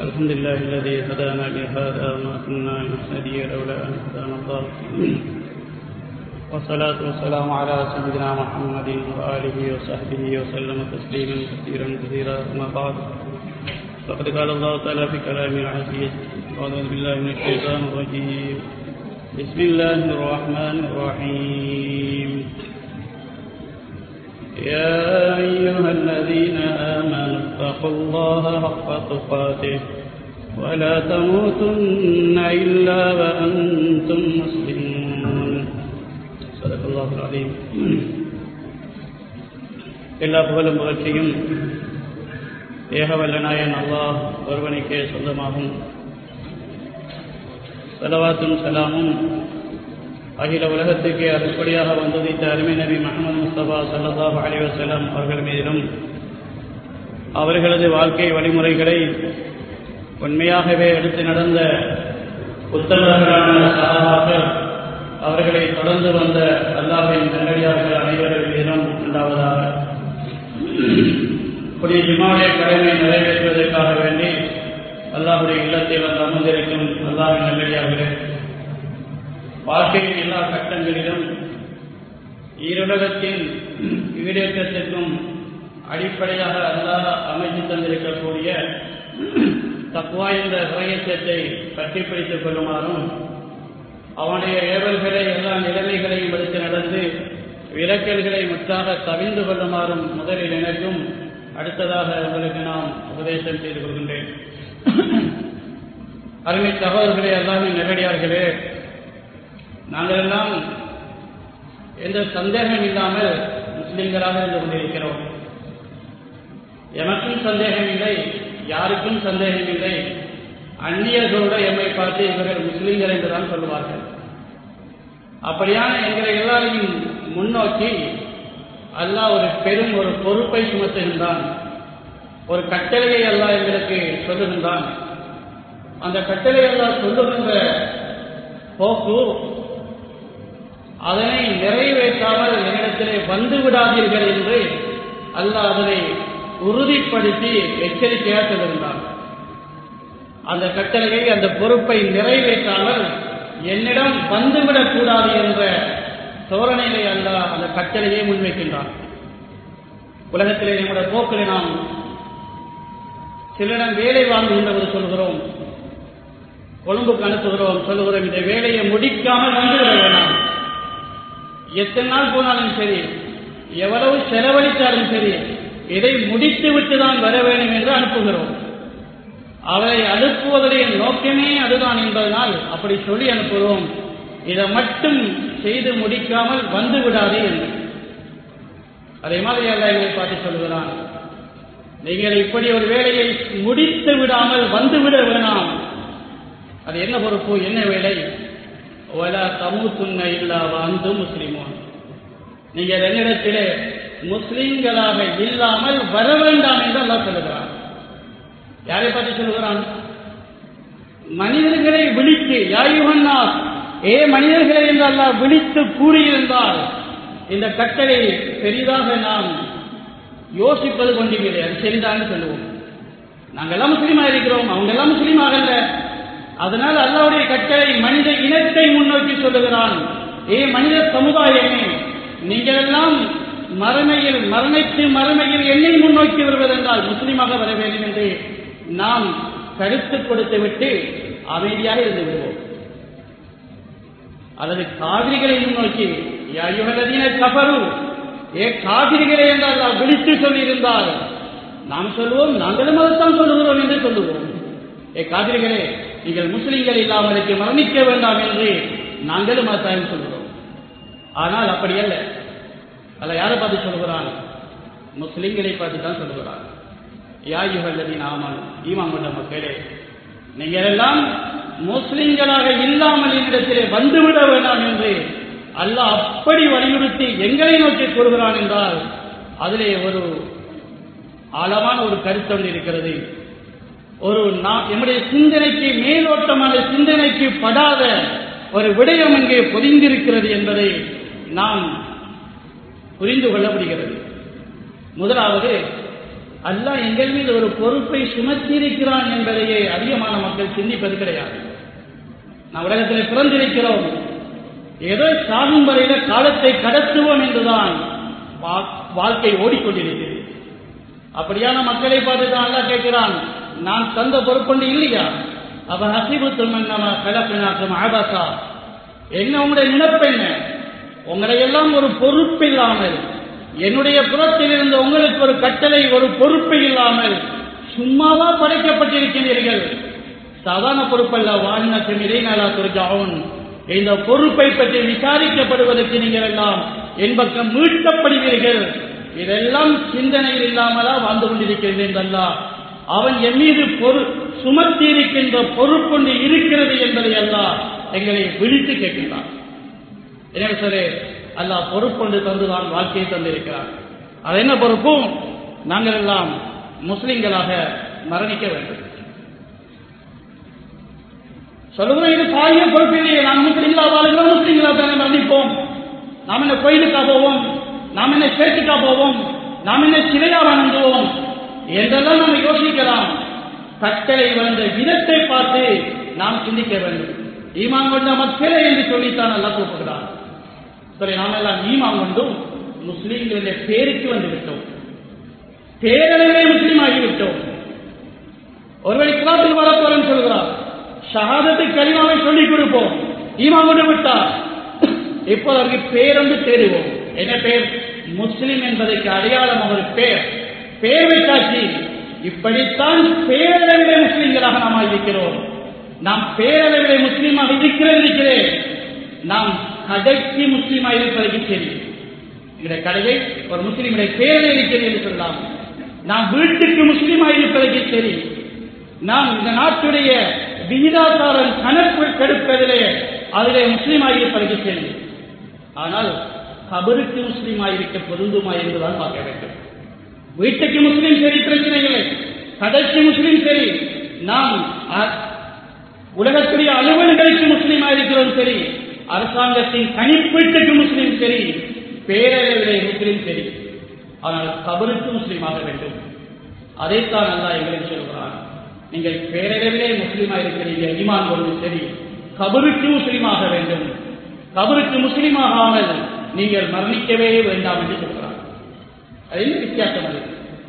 الحمد لله الذي هدانا لهذا وما كنا لنهتدي لولا أن هدانا الله والصلاة والسلام على سيدنا محمد وآله وصحبه وسلم تسليما كثيرا كثيرا أما بعد فقد قال الله تعالى في كلامه العزيز أعوذ بالله من الشيطان الرجيم بسم الله الرحمن الرحيم يا أيها الذين آمنوا اتقوا الله حق تقاته ولا تموتن إلا وأنتم مسلمون صدق الله العظيم எல்லா புகழும் புகழ்ச்சியும் ஏகவல்ல நாயன் அல்லாஹ் ஒருவனுக்கே சொந்தமாகும் சலவாத்தும் சலாமும் அகில உலகத்துக்கு அடிப்படையாக வந்ததித்த அருமை நபி முகமது முஸ்தபா சல்லாஹ் அலிவசலம் அவர்கள் மீதிலும் அவர்களது வாழ்க்கை வழிமுறைகளை உண்மையாகவே எடுத்து நடந்த புத்தகங்களான சகாபாக்கள் அவர்களை தொடர்ந்து வந்த அல்லாஹின் நல்லடியார்கள் அனைவர்கள் மீதும் உண்டாவதாக புதிய ஜிமாவுடைய கடமை நிறைவேற்றுவதற்காக வேண்டி அல்லாஹுடைய இல்லத்தில் வந்து அமர்ந்திருக்கும் அல்லாஹின் நல்லடியார்களே வாழ்க்கையின் எல்லா கட்டங்களிலும் ஈருலகத்தின் ஈடேற்றத்திற்கும் அடிப்படையாக அல்லாஹ் அமைத்து தந்திருக்கக்கூடிய தக்குவா என்ற பிரயத்தத்தை கட்டிப்பிடித்துக் கொள்ளுமாறும் அவனுடைய ஏவல்களை எல்லா நிலைமைகளையும் எடுத்து நடந்து விலக்கல்களை முற்றாக கவிழ்ந்து கொள்ளுமாறும் முதலில் எனக்கும் அடுத்ததாக உங்களுக்கு நாம் உபதேசம் செய்து கொள்கின்றேன் அருமை சகோதரர்களே எல்லாமே நேரடியார்களே நாங்கள் எல்லாம் எந்த சந்தேகம் இல்லாமல் முஸ்லிம்களாக இருந்து கொண்டிருக்கிறோம் எமக்கும் சந்தேகம் இல்லை யாருக்கும் சந்தேகம் இல்லை அந்நியர்களோட எம்மை பார்த்து இவர்கள் முஸ்லிம்கள் என்றுதான் சொல்லுவார்கள் அப்படியான எங்களை எல்லாரையும் முன்னோக்கி அல்லாஹ் ஒரு பெரும் ஒரு பொறுப்பை சுமத்துகின்றான் ஒரு கட்டளையை அல்லாஹ் எங்களுக்கு சொல்லுகின்றான் அந்த கட்டளை எல்லாம் சொல்லுகின்ற போக்கு அதனை நிறைவேற்றாமல் என்னிடத்திலே வந்து விடாதீர்கள் என்று அல்லாஹ் அதனை உறுதிப்படுத்தி எச்சரிக்கையாக சொல்லுகின்றான் அந்த கட்டளையை அந்த பொறுப்பை நிறைவேற்றாமல் என்னிடம் வந்துவிடக் கூடாது என்ற தோரணையிலே அல்ல அந்த கட்டளையை முன்வைக்கின்றான் உலகத்திலே நம்முடைய போக்கிலே நாம் சிலரிடம் வேலை வாங்குகின்றவர் சொல்கிறோம் கொழும்புக்கு அனுப்புகிறோம் சொல்லுகிறோம் இந்த வேலையை முடிக்காமல் வந்துவிட வேணாம் எத்தனை நாள் போனாலும் சரி எவ்வளவு செலவழித்தாலும் சரி இதை முடித்து விட்டு தான் வர வேண்டும் என்று அனுப்புகிறோம் அவரை அனுப்புவதுடைய நோக்கமே அதுதான் என்பதனால் அப்படி சொல்லி அனுப்புகிறோம் இதை மட்டும் செய்து முடிக்காமல் வந்து விடாதே என்று அதே மாதிரி அல்ல எங்களை பார்த்து சொல்கிறான் நீங்கள் இப்படி ஒரு வேலையை முடித்து விடாமல் வந்துவிட வேணாம் அது என்ன பொறுப்பு என்ன வேலை ஒலா தமுத்துன்ன இல்லா வந்து முஸ்லிமோன் நீங்கள் என்னிடத்திலே முஸ்லிம்களாக இல்லாமல் வர வேண்டாம் என்று அல்லா சொல்லுகிறான் யாரை பற்றி சொல்லுகிறான் மனிதர்களை விழித்து யாயுகன்னா ஏ மனிதர்களை என்று அல்லாஹ் விழித்து கூறியிருந்தால் இந்த கட்டளை பெரிதாக நாம் யோசிப்பது கொண்டிருக்கிறது அது சரிதான் சொல்லுவோம் நாங்கள் எல்லாம் முஸ்லீமாக இருக்கிறோம் அவங்க எல்லாம் முஸ்லீமாக அல்ல அதனால் அல்லாவுடைய கட்டளை மனித இனத்தை முன்னோக்கி சொல்லுகிறான் ஏ மனித சமுதாயமே நீங்கள் எல்லாம் மறுமையில் மரணித்து மறுமையில் என்னை முன்னோக்கி வருவதென்றால் முஸ்லீமாக வர வேண்டும் என்று நாம் கருத்து கொடுத்து விட்டு அமைதியாக இருந்து விடுவோம் அல்லது காவிரிகளை முன்னோக்கி யுகலதீன கபரு ஏ காவிரிகளை என்றால் விழித்து சொல்லியிருந்தால் நாம் சொல்லுவோம் நாங்களும் அதைத்தான் சொல்லுகிறோம் என்று சொல்லுவோம் ஏ காவிரிகளே நீங்கள் முஸ்லிம்கள் இல்லாமலுக்கு மரணிக்க வேண்டாம் என்று நாங்களும் அதைத்தான் சொல்கிறோம் ஆனால் அப்படி அல்ல அல்ல யாரை பார்த்து சொல்கிறான் முஸ்லிம்களை பார்த்து தான் சொல்கிறான் யாயுகல்லதின் ஆமன் ஈமான் கொண்ட மக்களே நீங்கள் எல்லாம் முஸ்லிம்களாக இல்லாமல் என்னிடத்திலே வந்துவிட வேண்டாம் என்று அல்லாஹ் அப்படி வலியுறுத்தி எங்களை நோக்கி கூறுகிறான் என்றால் அதிலே ஒரு ஆழமான ஒரு கருத்தொன்று இருக்கிறது ஒரு நம்முடைய சிந்தனைக்கு மேலோட்டமான சிந்தனைக்கு படாத ஒரு விடயம் இங்கே பொதிந்திருக்கிறது என்பதை நாம் புரிந்து கொள்ளப்படுகிறது முதலாவது அல்லாஹ் எங்கள் மீது ஒரு பொறுப்பை சுமத்தியிருக்கிறான் என்பதையே அதிகமான மக்கள் சிந்திப்பது கிடையாது நாம் உலகத்தில் பிறந்திருக்கிறோம் ஏதோ சாகும் வரையில காலத்தை கடத்துவோம் என்றுதான் வா- வாழ்க்கை ஓடிக்கொண்டிருக்கிறது அப்படியான மக்களை பார்த்து தான் அல்லாஹ் கேட்கிறான் நான் தந்த பொறுப்பொண்டு இல்லையா அவ ஹசிபுத்தும் நம்ம கலப்பினாக்கும் ஆபாசா என்ன உங்களுடைய நினைப்பு என்ன உங்களை எல்லாம் ஒரு பொறுப்பு இல்லாமல் என்னுடைய புறத்தில் இருந்த உங்களுக்கு ஒரு கட்டளை ஒரு பொறுப்பு இல்லாமல் சும்மாவா படைக்கப்பட்டிருக்கிறீர்கள் சாதாரண பொறுப்பல்ல வாகனத்தின் இடைநாளா துறைஜாவும் இந்த பொறுப்பை பற்றி விசாரிக்கப்படுவதற்கு நீங்கள் எல்லாம் என் பக்கம் மீட்கப்படுவீர்கள் இதெல்லாம் சிந்தனையில் இல்லாமலா வாழ்ந்து கொண்டிருக்கிறது என்றல்லா அவன் என் மீது பொறு சுமத்தி இருக்கின்ற பொறுப்பொண்டு இருக்கிறது என்பதை அல்லாஹ் எங்களை விழித்து கேட்கின்றான் எனவே சரி அல்லாஹ் பொறுப்பொண்டு தந்துதான் வாழ்க்கையை தந்திருக்கிறார் அது என்ன பொறுப்பும் நாங்கள் எல்லாம் முஸ்லிம்களாக மரணிக்க வேண்டும் சொல்லுகிறோம் இது பாரிய பொறுப்பு இல்லையே நாம் முஸ்லிம்களா வாழ்கிறோம் முஸ்லிம்களா தானே மரணிப்போம் நாம் என்ன கோயிலுக்கா போவோம் நாம் என்ன சேர்த்துக்கா போவோம் நாம் என்ன சிலையா வணங்குவோம் என்றெல்லாம் நம்ம யோசிக்கலாம் கட்டளை வந்த விதத்தை பார்த்து நாம் சிந்திக்க வேண்டும் ஈமான் கொண்ட மக்களே என்று சொல்லித்தான் நல்லா கூப்பிடுகிறார் சரி நாம் எல்லாம் ஈமான் கொண்டும் முஸ்லீம்களுடைய பேருக்கு வந்து விட்டோம் பேரளவிலே முஸ்லீம் ஆகிவிட்டோம் ஒருவரை கிளாத்தில் வளர்ப்பவன் சொல்கிறார் ஷஹாதத்தை கலிமாவை சொல்லிக் கொடுப்போம் ஈமான் கொண்டு விட்டார் இப்போது அவருக்கு பேரொன்று தேடுவோம் என்ன பேர் முஸ்லிம் என்பதற்கு அடையாளம் அவர் பேர் பேர் வைத்தாச்சு இப்படித்தான் பேரளவிலே முஸ்லிம்களாக நாம் இருக்கிறோம் நாம் பேரளவிலே முஸ்லீமாக இருக்கிறது இருக்கிறேன் நாம் கடைக்கு முஸ்லீமாக இருப்பதற்கு சரி எங்களுடைய கடையை ஒரு முஸ்லீமுடைய பேரில் இருக்கிறது என்று சொல்லலாம் நாம் வீட்டுக்கு முஸ்லீமாக இருப்பதற்கு சரி நாம் இந்த நாட்டுடைய விகிதாசாரம் கணக்கு கெடுப்பதிலே அதிலே முஸ்லீமாக இருப்பதற்கு சரி ஆனால் கபருக்கு முஸ்லீமாக இருக்க பொருந்துமா என்றுதான் பார்க்க வேண்டும் வீட்டுக்கு முஸ்லீம் சரி பிரச்சனை இல்லை கடைக்கு முஸ்லீம் சரி நாம் அ- உலகத்துடைய அலுவல்களுக்கு முஸ்லீமாக இருக்கிறோம் சரி அரசாங்கத்தின் கணிப்பீட்டுக்கு முஸ்லீம் சரி பேரளவிலே முஸ்லீம் சரி ஆனால் கபருக்கு முஸ்லீமாக வேண்டும் அதைத்தான் அல்லாஹ் எங்களுக்கு சொல்கிறான் நீங்கள் பேரளவிலே முஸ்லீமாக இருக்கிறீங்க ஈமான் கொண்டு சரி கபருக்கு முஸ்லீமாக வேண்டும் கபருக்கு முஸ்லீமாகாமல் நீங்கள் மரணிக்கவே வேண்டாம் என்று சொல்கிறான் அது என்ன வித்தியாசம் அது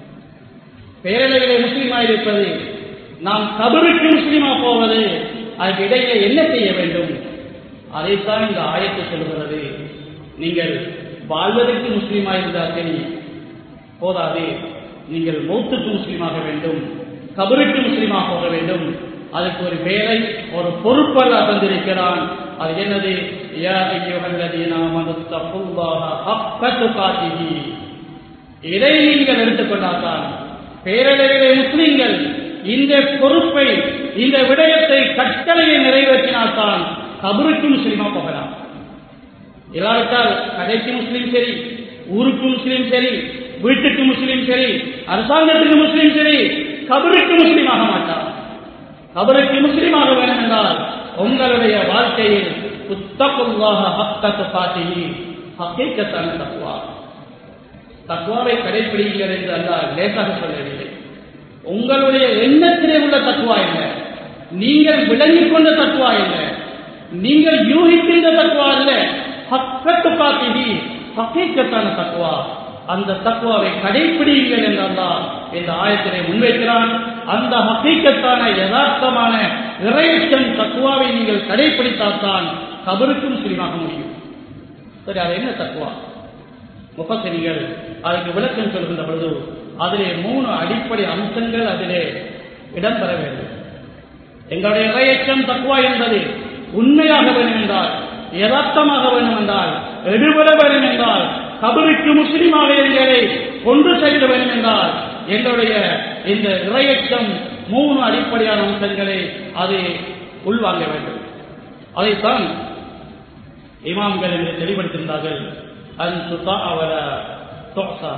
பேரளவிலே முஸ்லீமாக இருப்பது நாம் கபருக்கு முஸ்லீமா போவது அதுக்கு இடையிலே என்ன செய்ய வேண்டும் அதைத்தான் இந்த ஆயத்தை சொல்கிறது நீங்கள் வாழ்வதற்கு முஸ்லீமா இருந்தால் சரி போதாது நீங்கள் மௌத்துக்கு முஸ்லீமாக வேண்டும் கபருக்கு முஸ்லீமாக போக வேண்டும் அதுக்கு ஒரு வேலை ஒரு பொறுப்பல்ல தந்திருக்கிறான் அது என்னது யா ஐயுஹல்லதீன ஆமனு தக்குல்லாஹ ஹக்க துகாத்திஹி இதை நீங்கள் எடுத்துக்கொண்டால்தான் பேரளவிலே முஸ்லிம்கள் இந்த பொறுப்பை இந்த விடயத்தை கட்டளையை நிறைவேற்றினால்தான் கபருக்கு முஸ்லிமா போகலாம் இல்லாவிட்டால் கடைக்கு முஸ்லீம் சரி ஊருக்கு முஸ்லீம் சரி வீட்டுக்கு முஸ்லீம் சரி அரசாங்கத்துக்கு முஸ்லீம் சரி கபருக்கு முஸ்லீம் ஆக மாட்டார் கபருக்கு முஸ்லீமாக வேண்டும் என்றால் உங்களுடைய வாழ்க்கையில் புத்தகுல்லாக ஹக்கத்து பாட்டினி ஹக்கீக்கத்தான தக்குவா தக்குவாவை கடைபிடிங்கள் என்று அல்லாஹ் லேசாக சொல்லவில்லை உங்களுடைய எண்ணத்திலே உள்ள தக்குவா என்ன நீங்கள் விளங்கிக் கொண்ட தக்குவா என்ன நீங்கள் யூகிக்கின்ற தக்குவா அல்ல ஹக்கத்து பாத்தினி ஹக்கீக்கத்தான தக்குவா அந்த தக்குவாவை கடைபிடிங்கள் என்று அல்லாஹ் இந்த ஆயத்தினை முன்வைக்கிறான் அந்த ஹக்கீக்கத்தான யதார்த்தமான இறைச்சம் தக்குவாவை நீங்கள் கடைபிடித்தால்தான் கபருக்கும் முஸ்லீமாக முடியும் சரி அது என்ன தக்குவா முப்பத்தனிகள் அதுக்கு விளக்கம் சொல்கின்ற பொழுது அதிலே மூணு அடிப்படை அம்சங்கள் அதிலே இடம்பெற வேண்டும் எங்களுடைய இறையச்சம் தக்குவா என்பது உண்மையாக வேண்டும் என்றால் யதார்த்தமாக வேண்டும் என்றால் எடுபட வேண்டும் என்றால் கபருக்கு முஸ்லிமாக எங்களை கொண்டு செல்ல வேண்டும் என்றால் எங்களுடைய இந்த இறையச்சம் மூணு அடிப்படையான அம்சங்களை அது உள்வாங்க வேண்டும் அதைத்தான் இமாம்கள் என்று தெளிவுபடுத்தியிருந்தார்கள் அன் துதா அவல துஹ்சா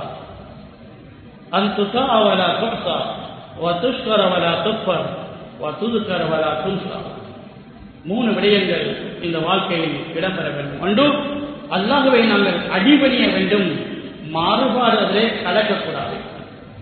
அன் துதா அவல துஹ்சா வதுஷ்கர வல துப்பர் வதுதுக்கர வல துன்சா மூணு விடயங்கள் இந்த வாழ்க்கையில் இடம்பெற வேண்டும் ஒன்று அல்லாஹுவை நாங்கள் அடிபணிய வேண்டும் மாறுபாடு அதிலே கலக்கக்கூடாது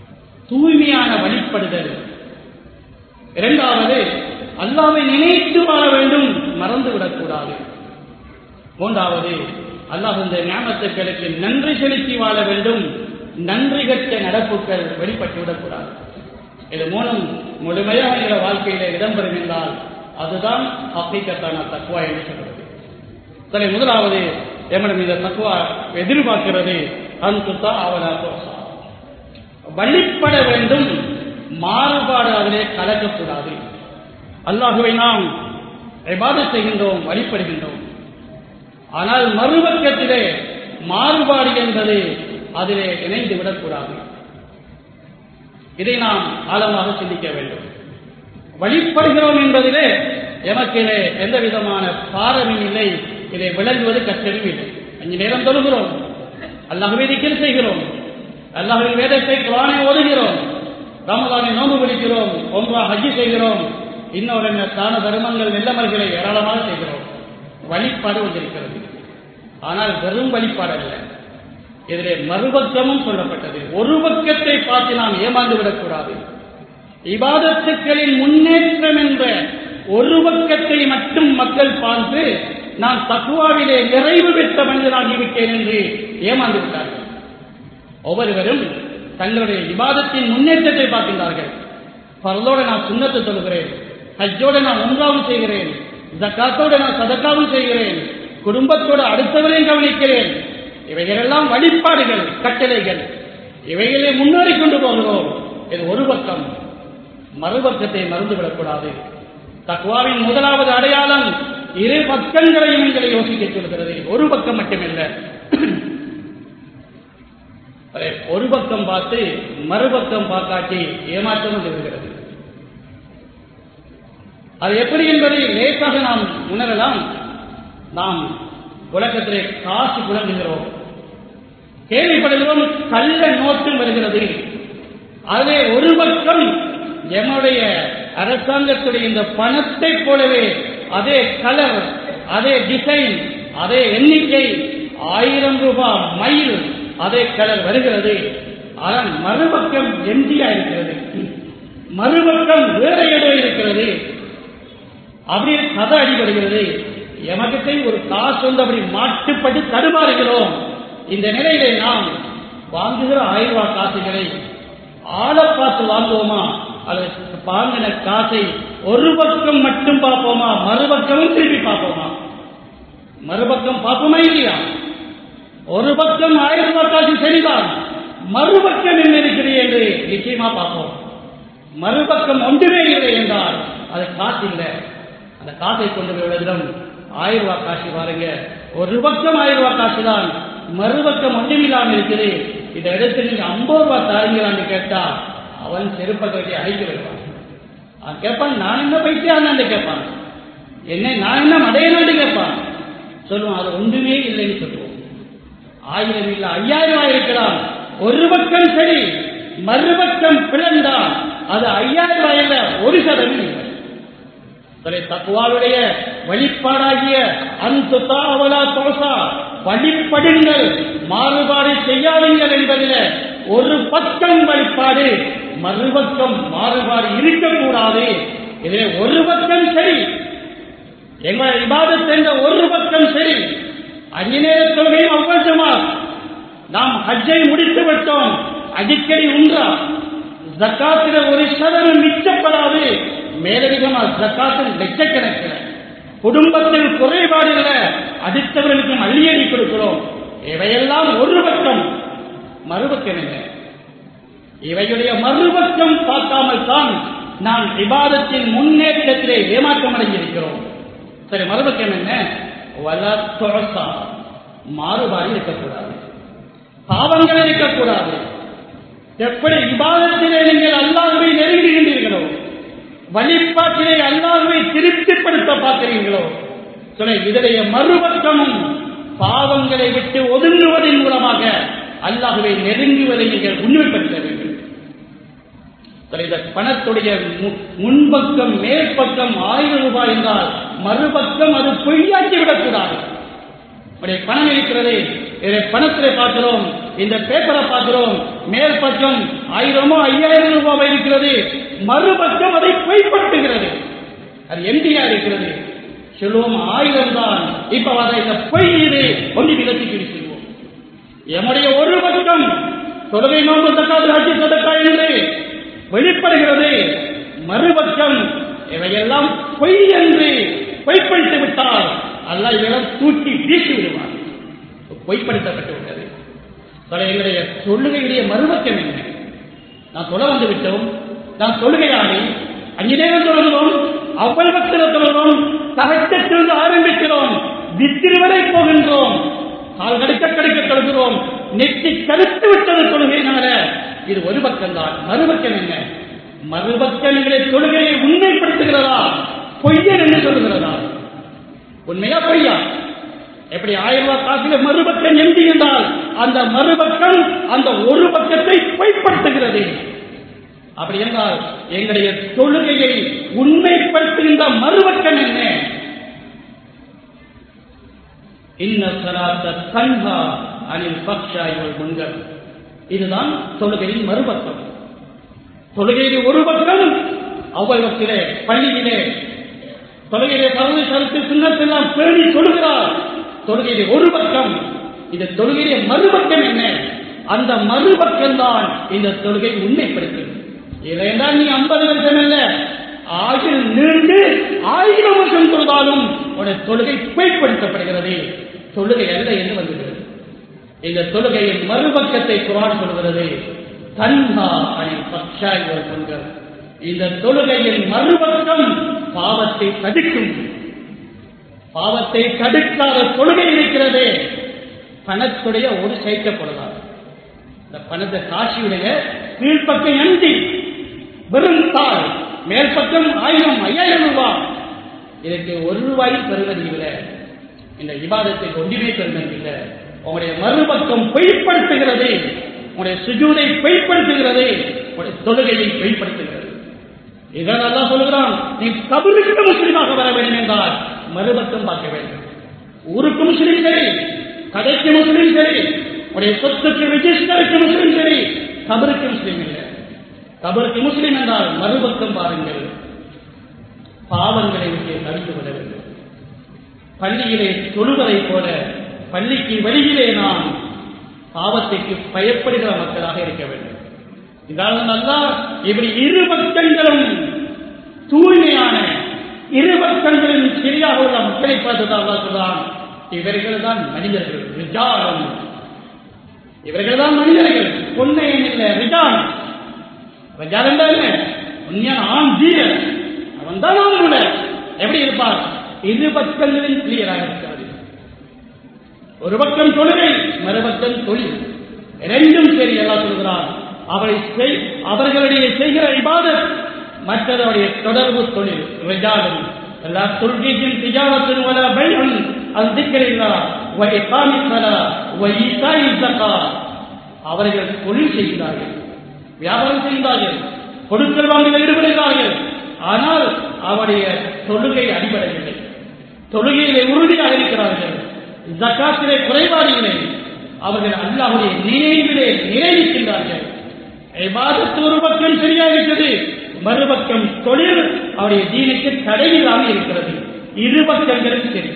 தூய்மையான வழிபடுதல் இரண்டாவது அல்லாவை நினைத்து வாழ வேண்டும் மறந்து விடக்கூடாது மூன்றாவது அல்லாஹ் இந்த ஞாபகத்துக்களுக்கு நன்றி செலுத்தி வாழ வேண்டும் நன்றி கட்ட நடப்புகள் வெளிப்பட்டு விடக்கூடாது இது மூலம் முழுமையாக என்ற வாழ்க்கையில இடம்பெறுகின்றால் அதுதான் ஹக்கீக்கத்தான தக்குவா என்று சொல்கிறது சரி முதலாவது எம்மடம் இந்த தக்குவா எதிர்பார்க்கிறது அந்துத்தா அவனா தோசா வழிபட வேண்டும் மாறுபாடு அதிலே கலக்கக்கூடாது அல்லாஹுவை நாம் எபாத செய்கின்றோம் வழிபடுகின்றோம் ஆனால் மறுபக்கத்திலே மாறுபாடு என்பது அதிலே இணைந்து விடக்கூடாது இதை நாம் ஆழமாக சிந்திக்க வேண்டும் வழிபடுகிறோம் என்பதிலே எமக்கிலே எந்த விதமான பாரமும் இல்லை இதை விளங்குவது கஷ்டமும் இல்லை அஞ்சு நேரம் தொழுகிறோம் அல்லாஹுவை திக்கில் செய்கிறோம் அல்லாஹுவின் வேதத்தை குரானை ஓதுகிறோம் ரமதானை நோன்பு பிடிக்கிறோம் ஒன்றா ஹஜ்ஜி செய்கிறோம் இன்னொரு என்ன தான தர்மங்கள் வெள்ளமர்களை ஏராளமாக செய்கிறோம் வழிபாடு வந்திருக்கிறது ஆனால் வெறும் வழிபாடு அல்ல இதிலே மறுபக்கமும் சொல்லப்பட்டது ஒரு பக்கத்தை பார்த்து நாம் ஏமாந்து விடக்கூடாது இபாதத்துக்களின் முன்னேற்றம் என்ற ஒரு பக்கத்தை மட்டும் மக்கள் பார்த்து நான் தக்குவாவிலே நிறைவு பெற்ற மனிதனாகிவிட்டேன் என்று ஏமாந்து விட்டார்கள் ஒவ்வொருவரும் தங்களுடைய விவாதத்தின் முன்னேற்றத்தை பார்க்கின்றார்கள் பரலோட நான் சுண்ணத்தை சொல்கிறேன் ஹஜ்ஜோட நான் ஒன்றாவும் செய்கிறேன் ஜக்காத்தோட நான் சதக்காவும் செய்கிறேன் குடும்பத்தோட அடுத்தவரையும் கவனிக்கிறேன் இவைகளெல்லாம் வழிபாடுகள் கட்டளைகள் இவைகளை முன்னேறி கொண்டு போகிறோம் இது ஒரு பக்கம் மறுபக்கத்தை மறந்துவிடக்கூடாது தக்வாவின் முதலாவது அடையாளம் இரு பக்கங்களையும் எங்களை யோசிக்க சொல்கிறது ஒரு பக்கம் மட்டுமல்ல ஒரு பக்கம் பார்த்து மறுபக்கம் பார்க்காட்டி ஏமாற்றம் வந்து விடுகிறது அது எப்படி என்பதை லேசாக நாம் உணரலாம் நாம் உலகத்திலே காசு புலங்குகிறோம் கேள்விப்படுகிறோம் கள்ள நோட்டும் வருகிறது அதிலே ஒரு பக்கம் எம்முடைய அரசாங்கத்துடைய இந்த பணத்தை போலவே அதே கலர் அதே டிசைன் அதே எண்ணிக்கை ஆயிரம் ரூபாய் மைல் அதே கலர் வருகிறது ஆனால் மறுபக்கம் எம்டியா இருக்கிறது மறுபக்கம் வேற இடம் இருக்கிறது அப்படி கதை அடிபடுகிறது எமக்கத்தை ஒரு காசு வந்து அப்படி மாட்டுப்பட்டு தடுமாறுகிறோம் இந்த நிலையிலே நாம் வாங்குகிற ஆயிரம் ரூபாய் காசுகளை ஆளை பார்த்து வாங்குவோமா அல்லது வாங்கின காசை ஒரு பக்கம் மட்டும் பார்ப்போமா மறுபக்கமும் திருப்பி பார்ப்போமா மறுபக்கம் பார்ப்போமா இல்லையா ஒரு பக்கம் ஆயிரம் ரூபாய் காசு சரிதான் மறுபக்கம் என்ன இருக்கிறது என்று நிச்சயமா பார்ப்போம் மறுபக்கம் ஒன்றுமே இல்லை என்றால் அது காசு இல்லை அந்த காசை கொண்டு போய் விடுதிடம் ஆயிரம் ரூபாய் காசு பாருங்க ஒரு பக்கம் ஆயிரம் ரூபாய் காசு தான் மறுபக்கம் ஒன்றுமில்லாமல் இருக்குது இதை எடுத்து நீங்க ஐம்பது ரூபாய் தாருங்களான்னு கேட்டா அவன் செருப்பை கட்டி அழைக்க வருவான் அவன் கேட்பான் நான் என்ன பைத்தியான்னு கேட்பான் என்ன நான் என்ன மடையனான்னு கேட்பான் சொல்லுவான் அது ஒன்றுமே இல்லைன்னு சொல்லுவோம் ஆயிரம் இல்ல ஐயாயிரம் ரூபாய் இருக்கலாம் ஒரு பக்கம் சரி மறுபக்கம் பிளந்தால் அது ஐயாயிரம் ரூபாய் இல்ல ஒரு சதவீதம் இல்லை சரி தக்குவாவுடைய வழிபாடாகிய அந்த அவலா தோசா வழிபடுங்கள் மாறுபாடு செய்யாதீங்கள் என்பதில் ஒரு பக்கம் வழிபாடு மறுபக்கம் மாறுபாடு இருக்கக்கூடாது இதிலே ஒரு பக்கம் சரி எங்கள் விவாதத்தை என்ற ஒரு பக்கம் சரி அஞ்சு நேர தொழுகையும் அவ்வளவுமா நாம் ஹஜ்ஜை முடித்து விட்டோம் அடிக்கடி உண்டா ஜக்காத்தில ஒரு சதவீதம் மிச்சப்படாது மேலதிகமா ஜக்காத்தில் லட்சக்கணக்கில் குடும்பத்தில் குறைபாடு இல்லை அடுத்தவர்களுக்கு அள்ளியடி கொடுக்கிறோம் இவையெல்லாம் ஒரு பக்கம் மறுபக்கம் இல்லை இவையுடைய மறுபக்கம் பார்க்காமல் தான் நாம் விவாதத்தின் முன்னேற்றத்திலே ஏமாற்றம் அடைந்திருக்கிறோம் சரி மறுபக்கம் என்ன வளர்த்தொழசா மாறுபாடு இருக்கக்கூடாது பாவங்கள் இருக்கக்கூடாது எப்படி விவாதத்திலே நீங்கள் அல்லாஹுவை நெருங்குகின்றீர்களோ வழிபாட்டிலே அல்லாஹுவை திருப்திப்படுத்த பார்க்கிறீர்களோ சொல்ல இதனுடைய மறுபக்கமும் பாவங்களை விட்டு ஒதுங்குவதன் மூலமாக அல்லாஹுவை நெருங்குவதை நீங்கள் உண்மைப்படுத்த வேண்டும் இந்த பணத்துடைய முன்பக்கம் மேற்பக்கம் ஆயிரம் ரூபாய் என்றால் மறுபக்கம் அது பொய்யாக்கி விடக்கூடாது பணம் இருக்கிறது இதை பணத்திலே பார்க்கிறோம் இந்த பேப்பரை பார்க்கிறோம் மேல் பக்கம் ஆயிரமோ ஐயாயிரம் ரூபாய் இருக்கிறது மறுபக்கம் அதை பொய்ப்படுத்துகிறது அது எம்டியா இருக்கிறது சொல்லுவோம் ஆயிரம் தான் இப்ப அதை இந்த பொய் இது ஒன்று விலக்கி பிடிச்சிருவோம் எம்முடைய ஒரு பக்கம் தொழுகை நோன்பு தக்காது ஆட்சி சதக்கா என்று வெளிப்படுகிறது மறுபக்கம் இவையெல்லாம் பொய் என்று பொய்ப்படுத்தி விட்டால் அல்லாஹ் இதெல்லாம் தூக்கி வீசி விடுவார் பொய்ப்படுத்தப்பட்டு விட்டது தொலை எங்களுடைய தொழுகையுடைய மறுபக்கம் என்ன நான் தொலை வந்து விட்டோம் நான் தொழுகையாடி அஞ்சு நேரம் தொழுகிறோம் அவ்வளவு பக்தர் தொழுகிறோம் தகச்சத்திலிருந்து ஆரம்பிக்கிறோம் வித்திரு வரை போகின்றோம் கால் கடுக்க கடுக்க தொழுகிறோம் நெற்றி கருத்து விட்டது தொழுகையினால இது ஒரு பக்கம் தான் மறுபக்கம் என்ன மறுபக்கம் எங்களை தொழுகையை உண்மைப்படுத்துகிறதா பொய்யன் என்று சொல்லுகிறதா உண்மையா பொய்யா எப்படி ஆயிரம் ரூபாய் காசுல மறுபக்கம் எம்பி என்றால் அந்த மறுபக்கம் அந்த ஒரு பக்கத்தை பொய்ப்படுத்துகிறது அப்படி என்றால் எங்களுடைய தொழுகையை உண்மைப்படுத்துகின்ற மறுபக்கம் என்ன இன்ன சலாத்த தன்ஹா அனில் பக்ஷா இவள் முன்கள் இதுதான் தொழுகையின் மறுபக்கம் தொழுகையில் ஒரு பக்கம் அவ்வளவத்திலே பள்ளியிலே தொழுகையிலே பரவு கருத்து சின்னத்தெல்லாம் பேணி தொழுகிறார் தொழுகையிலே ஒரு பக்கம் இந்த தொழுகையிலே மறுபக்கம் என்ன அந்த மறுபக்கம் தான் இந்த தொழுகை உண்மைப்படுத்தும் இல்லையென்றால் நீ ஐம்பது வருஷம் அல்ல ஆயில் நீண்டு ஆயிரம் வருஷம் தொழுதாலும் உடைய தொழுகை பொய்ப்படுத்தப்படுகிறது தொழுகை அல்ல என்று வந்துகிறது இந்த தொழுகையின் மறுபக்கத்தை குரான் சொல்கிறது தன்ஹா அணி பக்ஷாய் ஒரு கொள்கள் இந்த தொழுகையின் மறுபக்கம் பாவத்தை தடுக்கும் பாவத்தை தடுக்காத தொழுகை இருக்கிறதே பணத்துடைய ஒரு சேர்க்கப்படலாம் இந்த பணத்தை காசியுடைய கீழ்ப்பக்கம் எண்டி வெறும் தாள் மேல் பக்கம் ஆயிரம் ஐயாயிரம் ரூபாய் இதற்கு ஒரு ரூபாயும் பெறுவது இல்லை இந்த விவாதத்தை ஒன்றுமே பெறுவது இல்லை உங்களுடைய மறுபக்கம் பொய்ப்படுத்துகிறது உங்களுடைய சுஜூதை பொய்ப்படுத்துகிறது உங்களுடைய தொழுகையை பொய்ப்படுத்துகிறது இதான் நல்லா சொல்லுகிறான் நீ கபருக்கு முஸ்லீமாக வர வேண்டும் என்றால் மறுபக்கம் பார்க்க வேண்டும் ஊருக்கு முஸ்லீம் சரி கடைக்கு முஸ்லீம் சரி உடைய சொத்துக்கு ரிஜிஸ்டருக்கு முஸ்லீம் சரி கபருக்கு முஸ்லீம் இல்லை கபருக்கு முஸ்லீம் என்றால் மறுபக்கம் பாருங்கள் பாவங்களை விட்டு தடுத்து விட வேண்டும் பள்ளியிலே தொழுவதை போல பள்ளிக்கு வெளியிலே நாம் பாவத்திற்கு பயப்படுகிற மக்களாக இருக்க வேண்டும் இதால் நல்லா இப்படி இரு பக்கங்களும் தூய்மையான இரு பக்கங்களும் சரியாக உள்ள மக்களை பார்த்துதான் சொல்றான் இவர்கள் தான் மனிதர்கள் ரிஜாலம் இவர்கள் தான் மனிதர்கள் பொன்னையன் இல்லை ரிஜான் ரிஜால் என்றால் என்ன உண்மையான ஆண் வீரர் அவன் தான் ஆண் எப்படி இருப்பார் இரு பக்கங்களில் கிளியராக இருக்காது ஒரு பக்கம் தொழுகை மறுபக்கம் தொழில் ரெண்டும் சரி எல்லாம் சொல்கிறார் அவரை செய் அவர்களுடைய செய்கிற இபாதத் மற்றவருடைய தொடர்பு தொழில் ரிஜாலும் எல்லா தொழுகைக்கும் திஜாவத்தின் வல பையன் அது திக்கறில்லா வை காமித்தலா வை ஈசாய் ஜக்கா அவர்கள் தொழில் செய்கிறார்கள் வியாபாரம் செய்கிறார்கள் கொடுக்கல் வாங்கல ஈடுபடுகிறார்கள் ஆனால் அவருடைய தொழுகை அடிபடவில்லை தொழுகையிலே உறுதியாக இருக்கிறார்கள் ஜக்காத்திலே குறைபாடு இல்லை அவர்கள் அல்லாஹுடைய நினைவிலே நிறைவிக்கின்றார்கள் இபாதத்து ஒரு பக்கம் சரியாகிட்டது மறுபக்கம் தொழில் அவருடைய தீனுக்கு தடையில்லாமல் இருக்கிறது இரு பக்கங்களும் சரி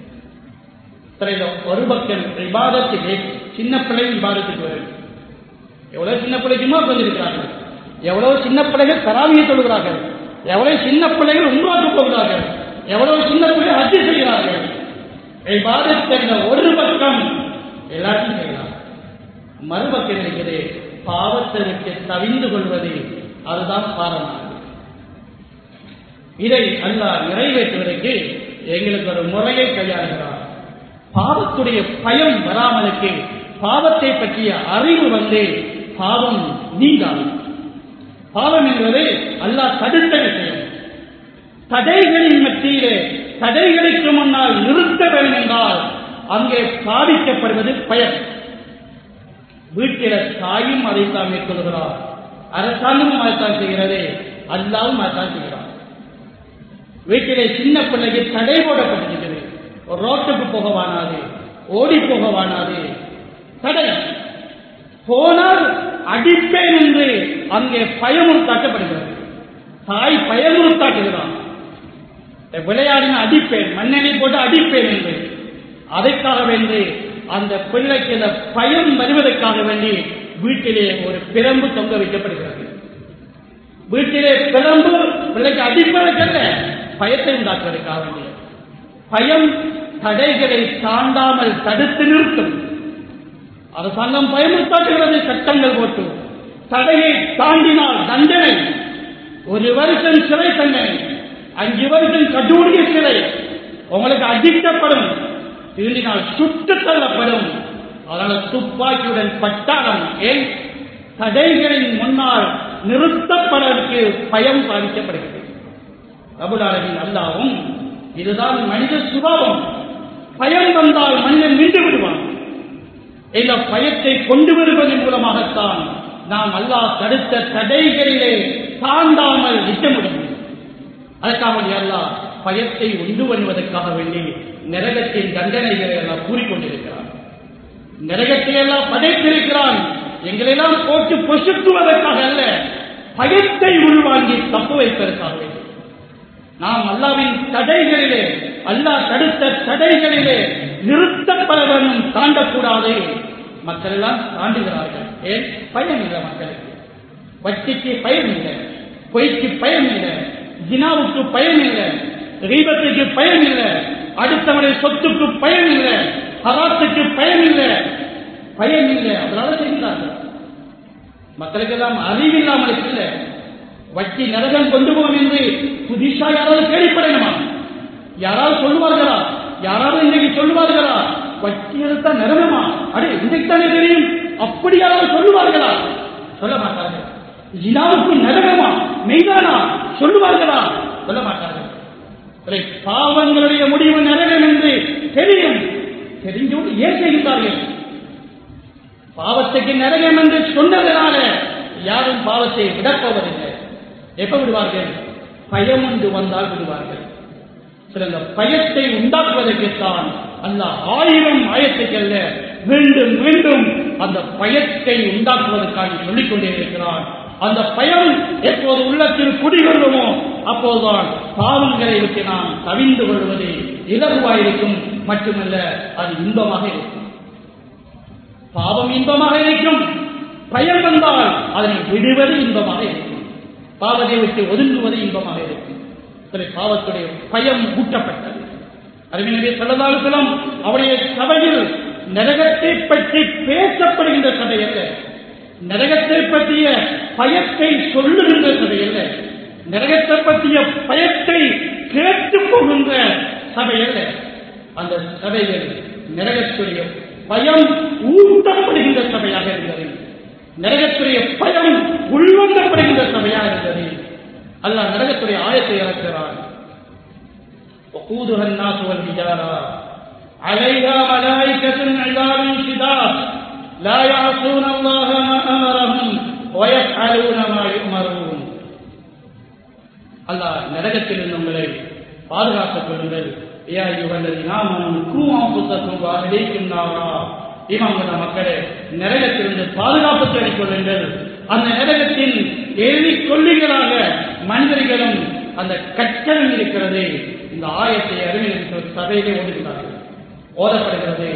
சரி, இந்த ஒரு பக்கம் இபாதத்திலே சின்ன பிள்ளை இபாதத்துக்கு வரும் எவ்வளவு சின்ன பிள்ளை சும்மா வந்திருக்கிறார்கள் எவ்வளவு சின்ன பிள்ளைகள் தராவியை தொழுகிறார்கள் எவ்வளவு சின்ன பிள்ளைகள் உருவாக்கப் போகிறார்கள் எவ்வளவு சின்ன பிள்ளைகள் ஹஜ்ஜி செய்கிறார்கள் இபாதத் ஒரு பக்கம் எல்லாத்தையும் செய்யலாம் மறுபக்கம் இருக்கிறது பாவத்தை விட்டு தவிந்து கொள்வது அதுதான் பாரமானது இதை அல்லாஹ் நிறைவேற்றுவதற்கு எங்களுக்கு ஒரு முறையை கையாளுகிறார் பாவத்துடைய பயம் வராமலுக்கு பாவத்தை பற்றிய அறிவு வந்து பாவம் நீங்காது பாவம் என்பது அல்லாஹ் தடுத்த விஷயம் தடைகளின் மத்தியிலே தடைகளுக்கு முன்னால் நிறுத்த வேண்டும் என்றால் அங்கே பாதிக்கப்படுவது பயம் வீட்டில தாயும் அதைத்தான் மேற்கொள்கிறார் அரசாங்கமும் அதைத்தான் செய்கிறது அல்லாவும் அதைத்தான் செய்கிறார் வீட்டிலே சின்ன பிள்ளைக்கு தடை போடப்பட்டிருக்கிறது ஒரு ரோட்டுக்கு போக வானாது ஓடி போக வானாது தடை போனால் அடிப்பேன் என்று அங்கே பயமுறுத்தாக்கப்படுகிறது தாய் பயமுறுத்தாக்குகிறான் விளையாடின அடிப்பேன் மண்ணெண்ணை போட்டு அடிப்பேன் என்று அதற்காக வேண்டி அந்த பிள்ளைக்கு இந்த பயம் வருவதற்காக வேண்டி வீட்டிலே ஒரு பிரம்பு தொங்க வைக்கப்படுகிறது வீட்டிலே பிரம்பு பிள்ளைக்கு அடிப்பதற்கல்ல பயத்தை உண்டாக்குவதற்காக வேண்டி பயம் தடைகளை தாண்டாமல் தடுத்து நிறுத்தும் அரசாங்கம் பயமுறுத்தாக்குகிறது சட்டங்கள் போட்டு தடையை தாண்டினால் தண்டனை ஒரு வருஷம் சிறை தண்டனை அஞ்சு வருஷம் கல்லூரிய சிறை உங்களுக்கு அடிக்கப்படும் திருந்தினால் சுட்டு தள்ளப்படும் அதனால துப்பாக்கியுடன் பட்டாளம் ஏன் தடைகளின் முன்னால் நிறுத்தப்படற்கு பயம் பாதிக்கப்படுகிறது அபுலாரின் அல்லாவும் இதுதான் மனித சுபாவம் பயம் வந்தால் மனிதன் நின்று விடுவான் இந்த பயத்தை கொண்டு வருவதன் மூலமாகத்தான் நாம் அல்லாஹ் தடுத்த தடைகளிலே தாண்டாமல் நிற்க முடியும் அதற்காக வேண்டி அல்லாஹ் பயத்தை உண்டு வருவதற்காக வேண்டி நரகத்தின் தண்டனைகளை எல்லாம் கூறிக்கொண்டிருக்கிறான் நரகத்தை எல்லாம் படைத்திருக்கிறான் எங்களெல்லாம் போட்டு பொசுக்குவதற்காக அல்ல பயத்தை உள்வாங்கி தப்பு வைப்பதற்காக வேண்டி நாம் அல்லாவின் தடைகளிலே அல்லாஹ் தடுத்த தடைகளிலே நிறுத்தப்பட வேண்டும் தாண்டக்கூடாது மக்கள் எல்லாம் தாண்டுகிறார்கள் ஏன் பயம் இல்லை மக்களுக்கு வட்டிக்கு பயம் இல்லை பொய்க்கு பயம் இல்லை ஜினாவுக்கு பயம் இல்லை ரீபத்துக்கு பயம் இல்லை அடுத்தவனுடைய சொத்துக்கு பயம் இல்லை ஹராத்துக்கு பயம் இல்லை பயம் இல்லை அதனால செய்கிறார்கள் மக்களுக்கெல்லாம் அறிவில்லாமல் இல்லை வட்டி நரகம் கொண்டு போகும் என்று புதுசா யாராவது கேள்விப்படணுமா யாராவது சொல்லுவார்களா யாராவது இன்றைக்கு சொல்லுவார்களா வட்டி எடுத்தா நரகமா அடே இன்றைக்கு தானே தெரியும் அப்படி யாராவது சொல்லுவார்களா சொல்ல மாட்டார்கள் ஜினாவுக்கு நரகமா மெய்தானா சொல்லுவார்களா சொல்ல மாட்டார்கள் சரி, பாவங்களுடைய முடிவு நரகம் என்று தெரியும் தெரிஞ்சோடு ஏன் செய்கிறார்கள் பாவத்துக்கு நரகம் என்று சொன்னதனால யாரும் பாவத்தை விடப்போவதில்லை எப்ப விடுவார்கள் பயம் ஒன்று வந்தால் விடுவார்கள் சில இந்த பயத்தை உண்டாக்குவதற்குத்தான் அல்ல ஆயிரம் ஆயத்துக்கல்ல மீண்டும் மீண்டும் அந்த பயத்தை உண்டாக்குவதற்காக சொல்லிக் கொண்டே இருக்கிறான் அந்த பயம் எப்போது உள்ளத்தில் குடிகொள்ளுமோ அப்போதுதான் பாவங்களை விட்டு நாம் தவிந்து கொள்வது இலகுவாயிருக்கும் மட்டுமல்ல அது இன்பமாக இருக்கும் பாவம் இன்பமாக இருக்கும் பயம் வந்தால் அதனை விடுவது இன்பமாக இருக்கும் பாவத்தை விட்டு ஒதுங்குவது இன்பமாக இருக்கும் சரி பாவத்துடைய பயம் ஊட்டப்பட்டது அறிவினவே சொல்லதாலும் அவருடைய சபையில் நரகத்தை பற்றி பேசப்படுகின்ற சபை அல்ல நரகத்தை பற்றிய பயத்தை சொல்லுகின்ற சபை அல்ல நரகத்தை பற்றிய பயத்தை கேட்டு போகின்ற சபை அல்ல அந்த சபையில் நரகத்துடைய பயம் ஊட்டப்படுகின்ற சபையாக இருந்தது நரகத்துடைய பயம் உள்வந்தப்படுகின்ற சபையாக இருந்தது அல்லாஹ் நரகத்துடைய ஆயத்தை இறக்கிறான் وقودها الناس والحجارة عليها ملائكة عذاب شداد لا يعصون الله ما أمرهم ويفعلون ما يؤمرون அல்லாஹ் நரகத்தில் உங்களை பாதுகாத்துக் கொள்ளுங்கள் ஐயா இவர்களது நாமனும் கூவம் புத்தகம் வாழலைக்கும் நாவா இமாமத மக்களே நரகத்திலிருந்து பாதுகாப்பு தேடிக் கொள்ளுங்கள் அந்த நரகத்தின் ஏறி கொள்ளிகளாக மனிதர்களும் அந்த கட்டணம் இருக்கிறது இந்த ஆயத்தை அறிவியல் சபையிலே ஓடுகிறார்கள் ஓதப்படுகிறது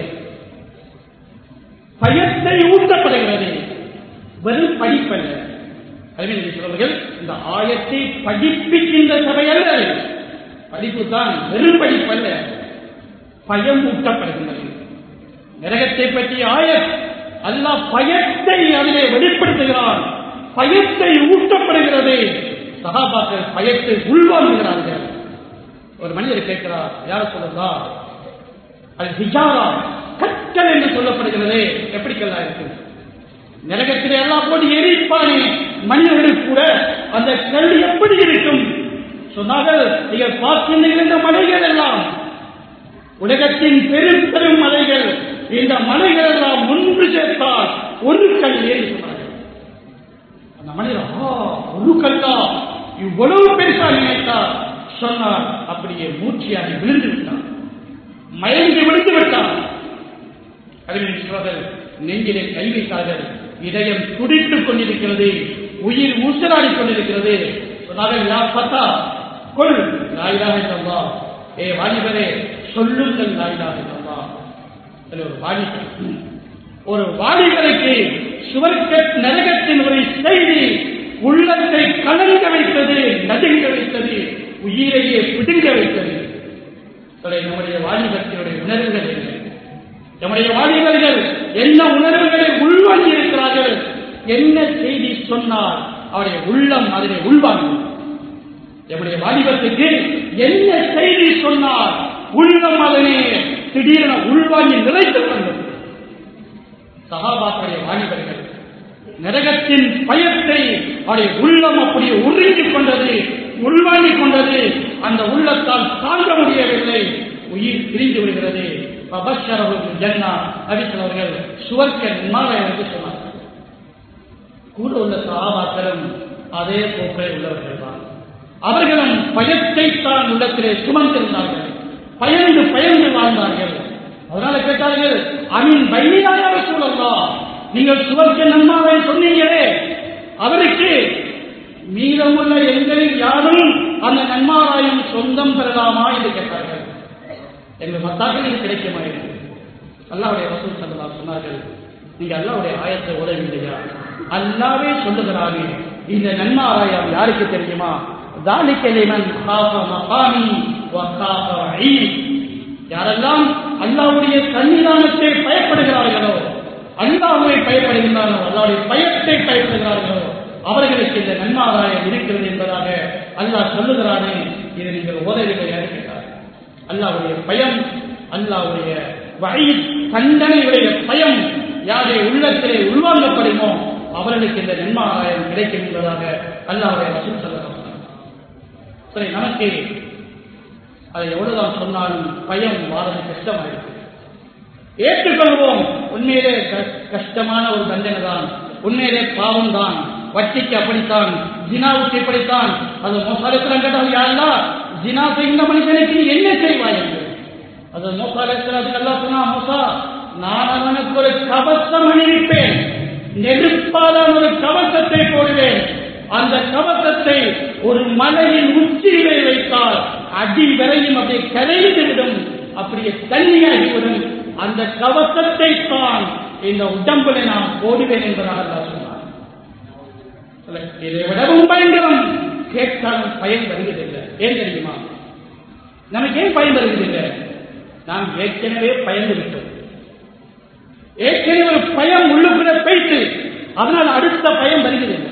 பயத்தை ஊட்டப்படுகிறது வெறும் படிப்பல்ல அறிவியல் சொல்வர்கள் இந்த ஆயத்தை படிப்பிக்கின்ற சபை அல்ல அது. படிப்பு தான் வெறும் படிப்பல்ல பயம் ஊட்டப்படுகின்றது நரகத்தை பற்றிய ஆயத் அல்லாஹ் பயத்தை அதிலே வெளிப்படுத்துகிறான் பயத்தை ஊட்டப்படுகிறது சகாபாக்கள் பயத்தை உள்வாங்குகிறார்கள் ஒரு மனிதர் கேட்கிறார் யார சொல்லுதா அது ஹிஜாரா கற்கள் என்று சொல்லப்படுகிறது எப்படி கல்லா இருக்கு நரகத்திலே எல்லாம் போட்டு எரிப்பானே மனிதர்களுக்கு கூட அந்த கல் எப்படி இருக்கும் சொன்னார்கள் நீங்கள் பார்க்கின்ற இந்த மலைகள் எல்லாம் உலகத்தின் பெரும் பெரும் மலைகள் இந்த மலைகள் எல்லாம் ஒன்று சேர்த்தால் ஒரு கல் ஏறி சொன்னார்கள் அந்த மனிதர் ஆ ஒரு கல்லா இவ்வளவு பெருசா நினைத்தார் சொன்னார் அப்படியே மூச்சியாகி விழுந்து விட்டார் மயங்கி விழுந்து விட்டார் அறிவியல் சொல்வார்கள் நெஞ்சிலே கை வைத்தார்கள் இதயம் துடித்துக் கொண்டிருக்கிறது உயிர் ஊசலாடி கொண்டிருக்கிறது சொன்னார்கள் யா பத்தா கொள் லாயிலாக இல்லல்லா ஏ வாலிபரே சொல்லுங்கள் லாயிலாக இல்லல்லா இதுல ஒரு வாலிபர் ஒரு வாலிபருக்கு சுவர்க்க நரகத்தின் ஒரு செய்தி உள்ளத்தை கலங்க வைத்தது நடுங்க வைத்தது உயிரையே பிடுங்க வைத்தது சொல்ல நம்முடைய வாலிபத்தினுடைய உணர்வுகள் என்ன நம்முடைய வாலிபர்கள் என்ன உணர்வுகளை உள்வாங்கி இருக்கிறார்கள் என்ன செய்தி சொன்னால் அவருடைய உள்ளம் அதனை உள்வாங்கும் நம்முடைய வாலிபத்துக்கு என்ன செய்தி சொன்னால் உள்ளம் அதனை திடீரென உள்வாங்கி நிறைத்துக் கொண்டது சகாபாக்களுடைய வாலிபர்கள் நரகத்தின் பயத்தை அவருடைய உள்ளம் அப்படியே உறிஞ்சிக் கொண்டது உள்வாங்கிக் கொண்டது அந்த உள்ளத்தால் தாங்க முடியவில்லை உயிர் பிரிந்து விடுகிறது பபஷரவும் ஜன்னா நபித்தவர்கள் சுவர்க்க நிர்மாவை என்று சொன்னார்கள் கூட உள்ள சகாபாக்களும் அதே போக்கை உள்ளவர்கள் தான் அவர்களும் பயத்தை தான் உள்ளத்திலே சுமந்திருந்தார்கள் பயந்து பயந்து வாழ்ந்தார்கள் அதனால கேட்டார்கள் அமின் பைனியாக சொல்லலாம் நீங்கள் சுவர்க்க நன்மாவை சொன்னீங்களே அவருக்கு மீதமுள்ள எங்களில் யாரும் அந்த நன்மாராயம் சொந்தம் பெறலாமா என்று கேட்டார்கள் எங்கள் மத்தாக்கள் இது கிடைக்குமா என்று அல்லாவுடைய ரசூல் சல்லா சொன்னார்கள் நீங்க அல்லாவுடைய ஆயத்தை உதவில்லையா அல்லாவே சொல்லுகிறாரு இந்த நன்மாராயம் யாருக்கு தெரியுமா ذلك لمن خاف مقامي وخاف وعيد யாரெல்லாம் அல்லாவுடைய சன்னிதானத்தை பயப்படுகிறார்களோ அல்லாஹ்வை பயப்படுகின்றார்களோ அல்லாவுடைய பயத்தை பயப்படுகிறார்களோ அவர்களுக்கு இந்த நன்மாராயம் இருக்கிறது என்பதாக அல்லாஹ் சொல்லுகிறானே இதை நீங்கள் ஓதவில்லை கேட்டார் அல்லாவுடைய பயம் அல்லாவுடைய வழி தண்டனையுடைய பயம் யாரை உள்ளத்திலே உள்வாங்கப்படுமோ அவர்களுக்கு இந்த நன்மாராயம் கிடைக்கும் என்பதாக அல்லாவுடைய ரசூல் சொல்லுகிறார் சரி நமக்கு அதை எவ்வளவுதான் சொன்னாலும் பயம் வாரது கஷ்டமாயிருக்கு ஏற்றுக்கொள்வோம் உண்மையிலே க- கஷ்டமான ஒரு தண்டனை தான் உண்மையிலே பாவம் தான் வட்டிக்கு அப்படித்தான் ஜினாவுக்கு இப்படித்தான் அது மோசாலத்தில் கேட்டால் யாருலா ஜினா செய்கிற மனுஷனுக்கு நீ என்ன செய்வாய் என்று அது மோசாலத்தில் அது நல்லா சொன்னா மோசா நான் அவனுக்கு ஒரு கவசம் அணிவிப்பேன் நெருப்பாதான் ஒரு கவசத்தை போடுவேன் அந்த கவசத்தை ஒரு மலையின் உச்சியிலே வைத்தால் அடி வரையும் அப்படியே கரைந்து விடும் அப்படியே தண்ணியாகிவிடும் அந்த கவசத்தை தான் இந்த உடம்புல நான் போடுவேன் என்பதாக அல்லாஹ் சொன்னார் இதை விடவும் பயங்கரம் கேட்டாலும் பயன் வருவதில்லை ஏன் தெரியுமா நமக்கு ஏன் பயன் வருவதில்லை நாம் ஏற்கனவே பயந்து விட்டோம் ஏற்கனவே ஒரு பயம் உள்ளுக்குள்ள போயிட்டு அதனால் அடுத்த பயம் வருகிறதில்லை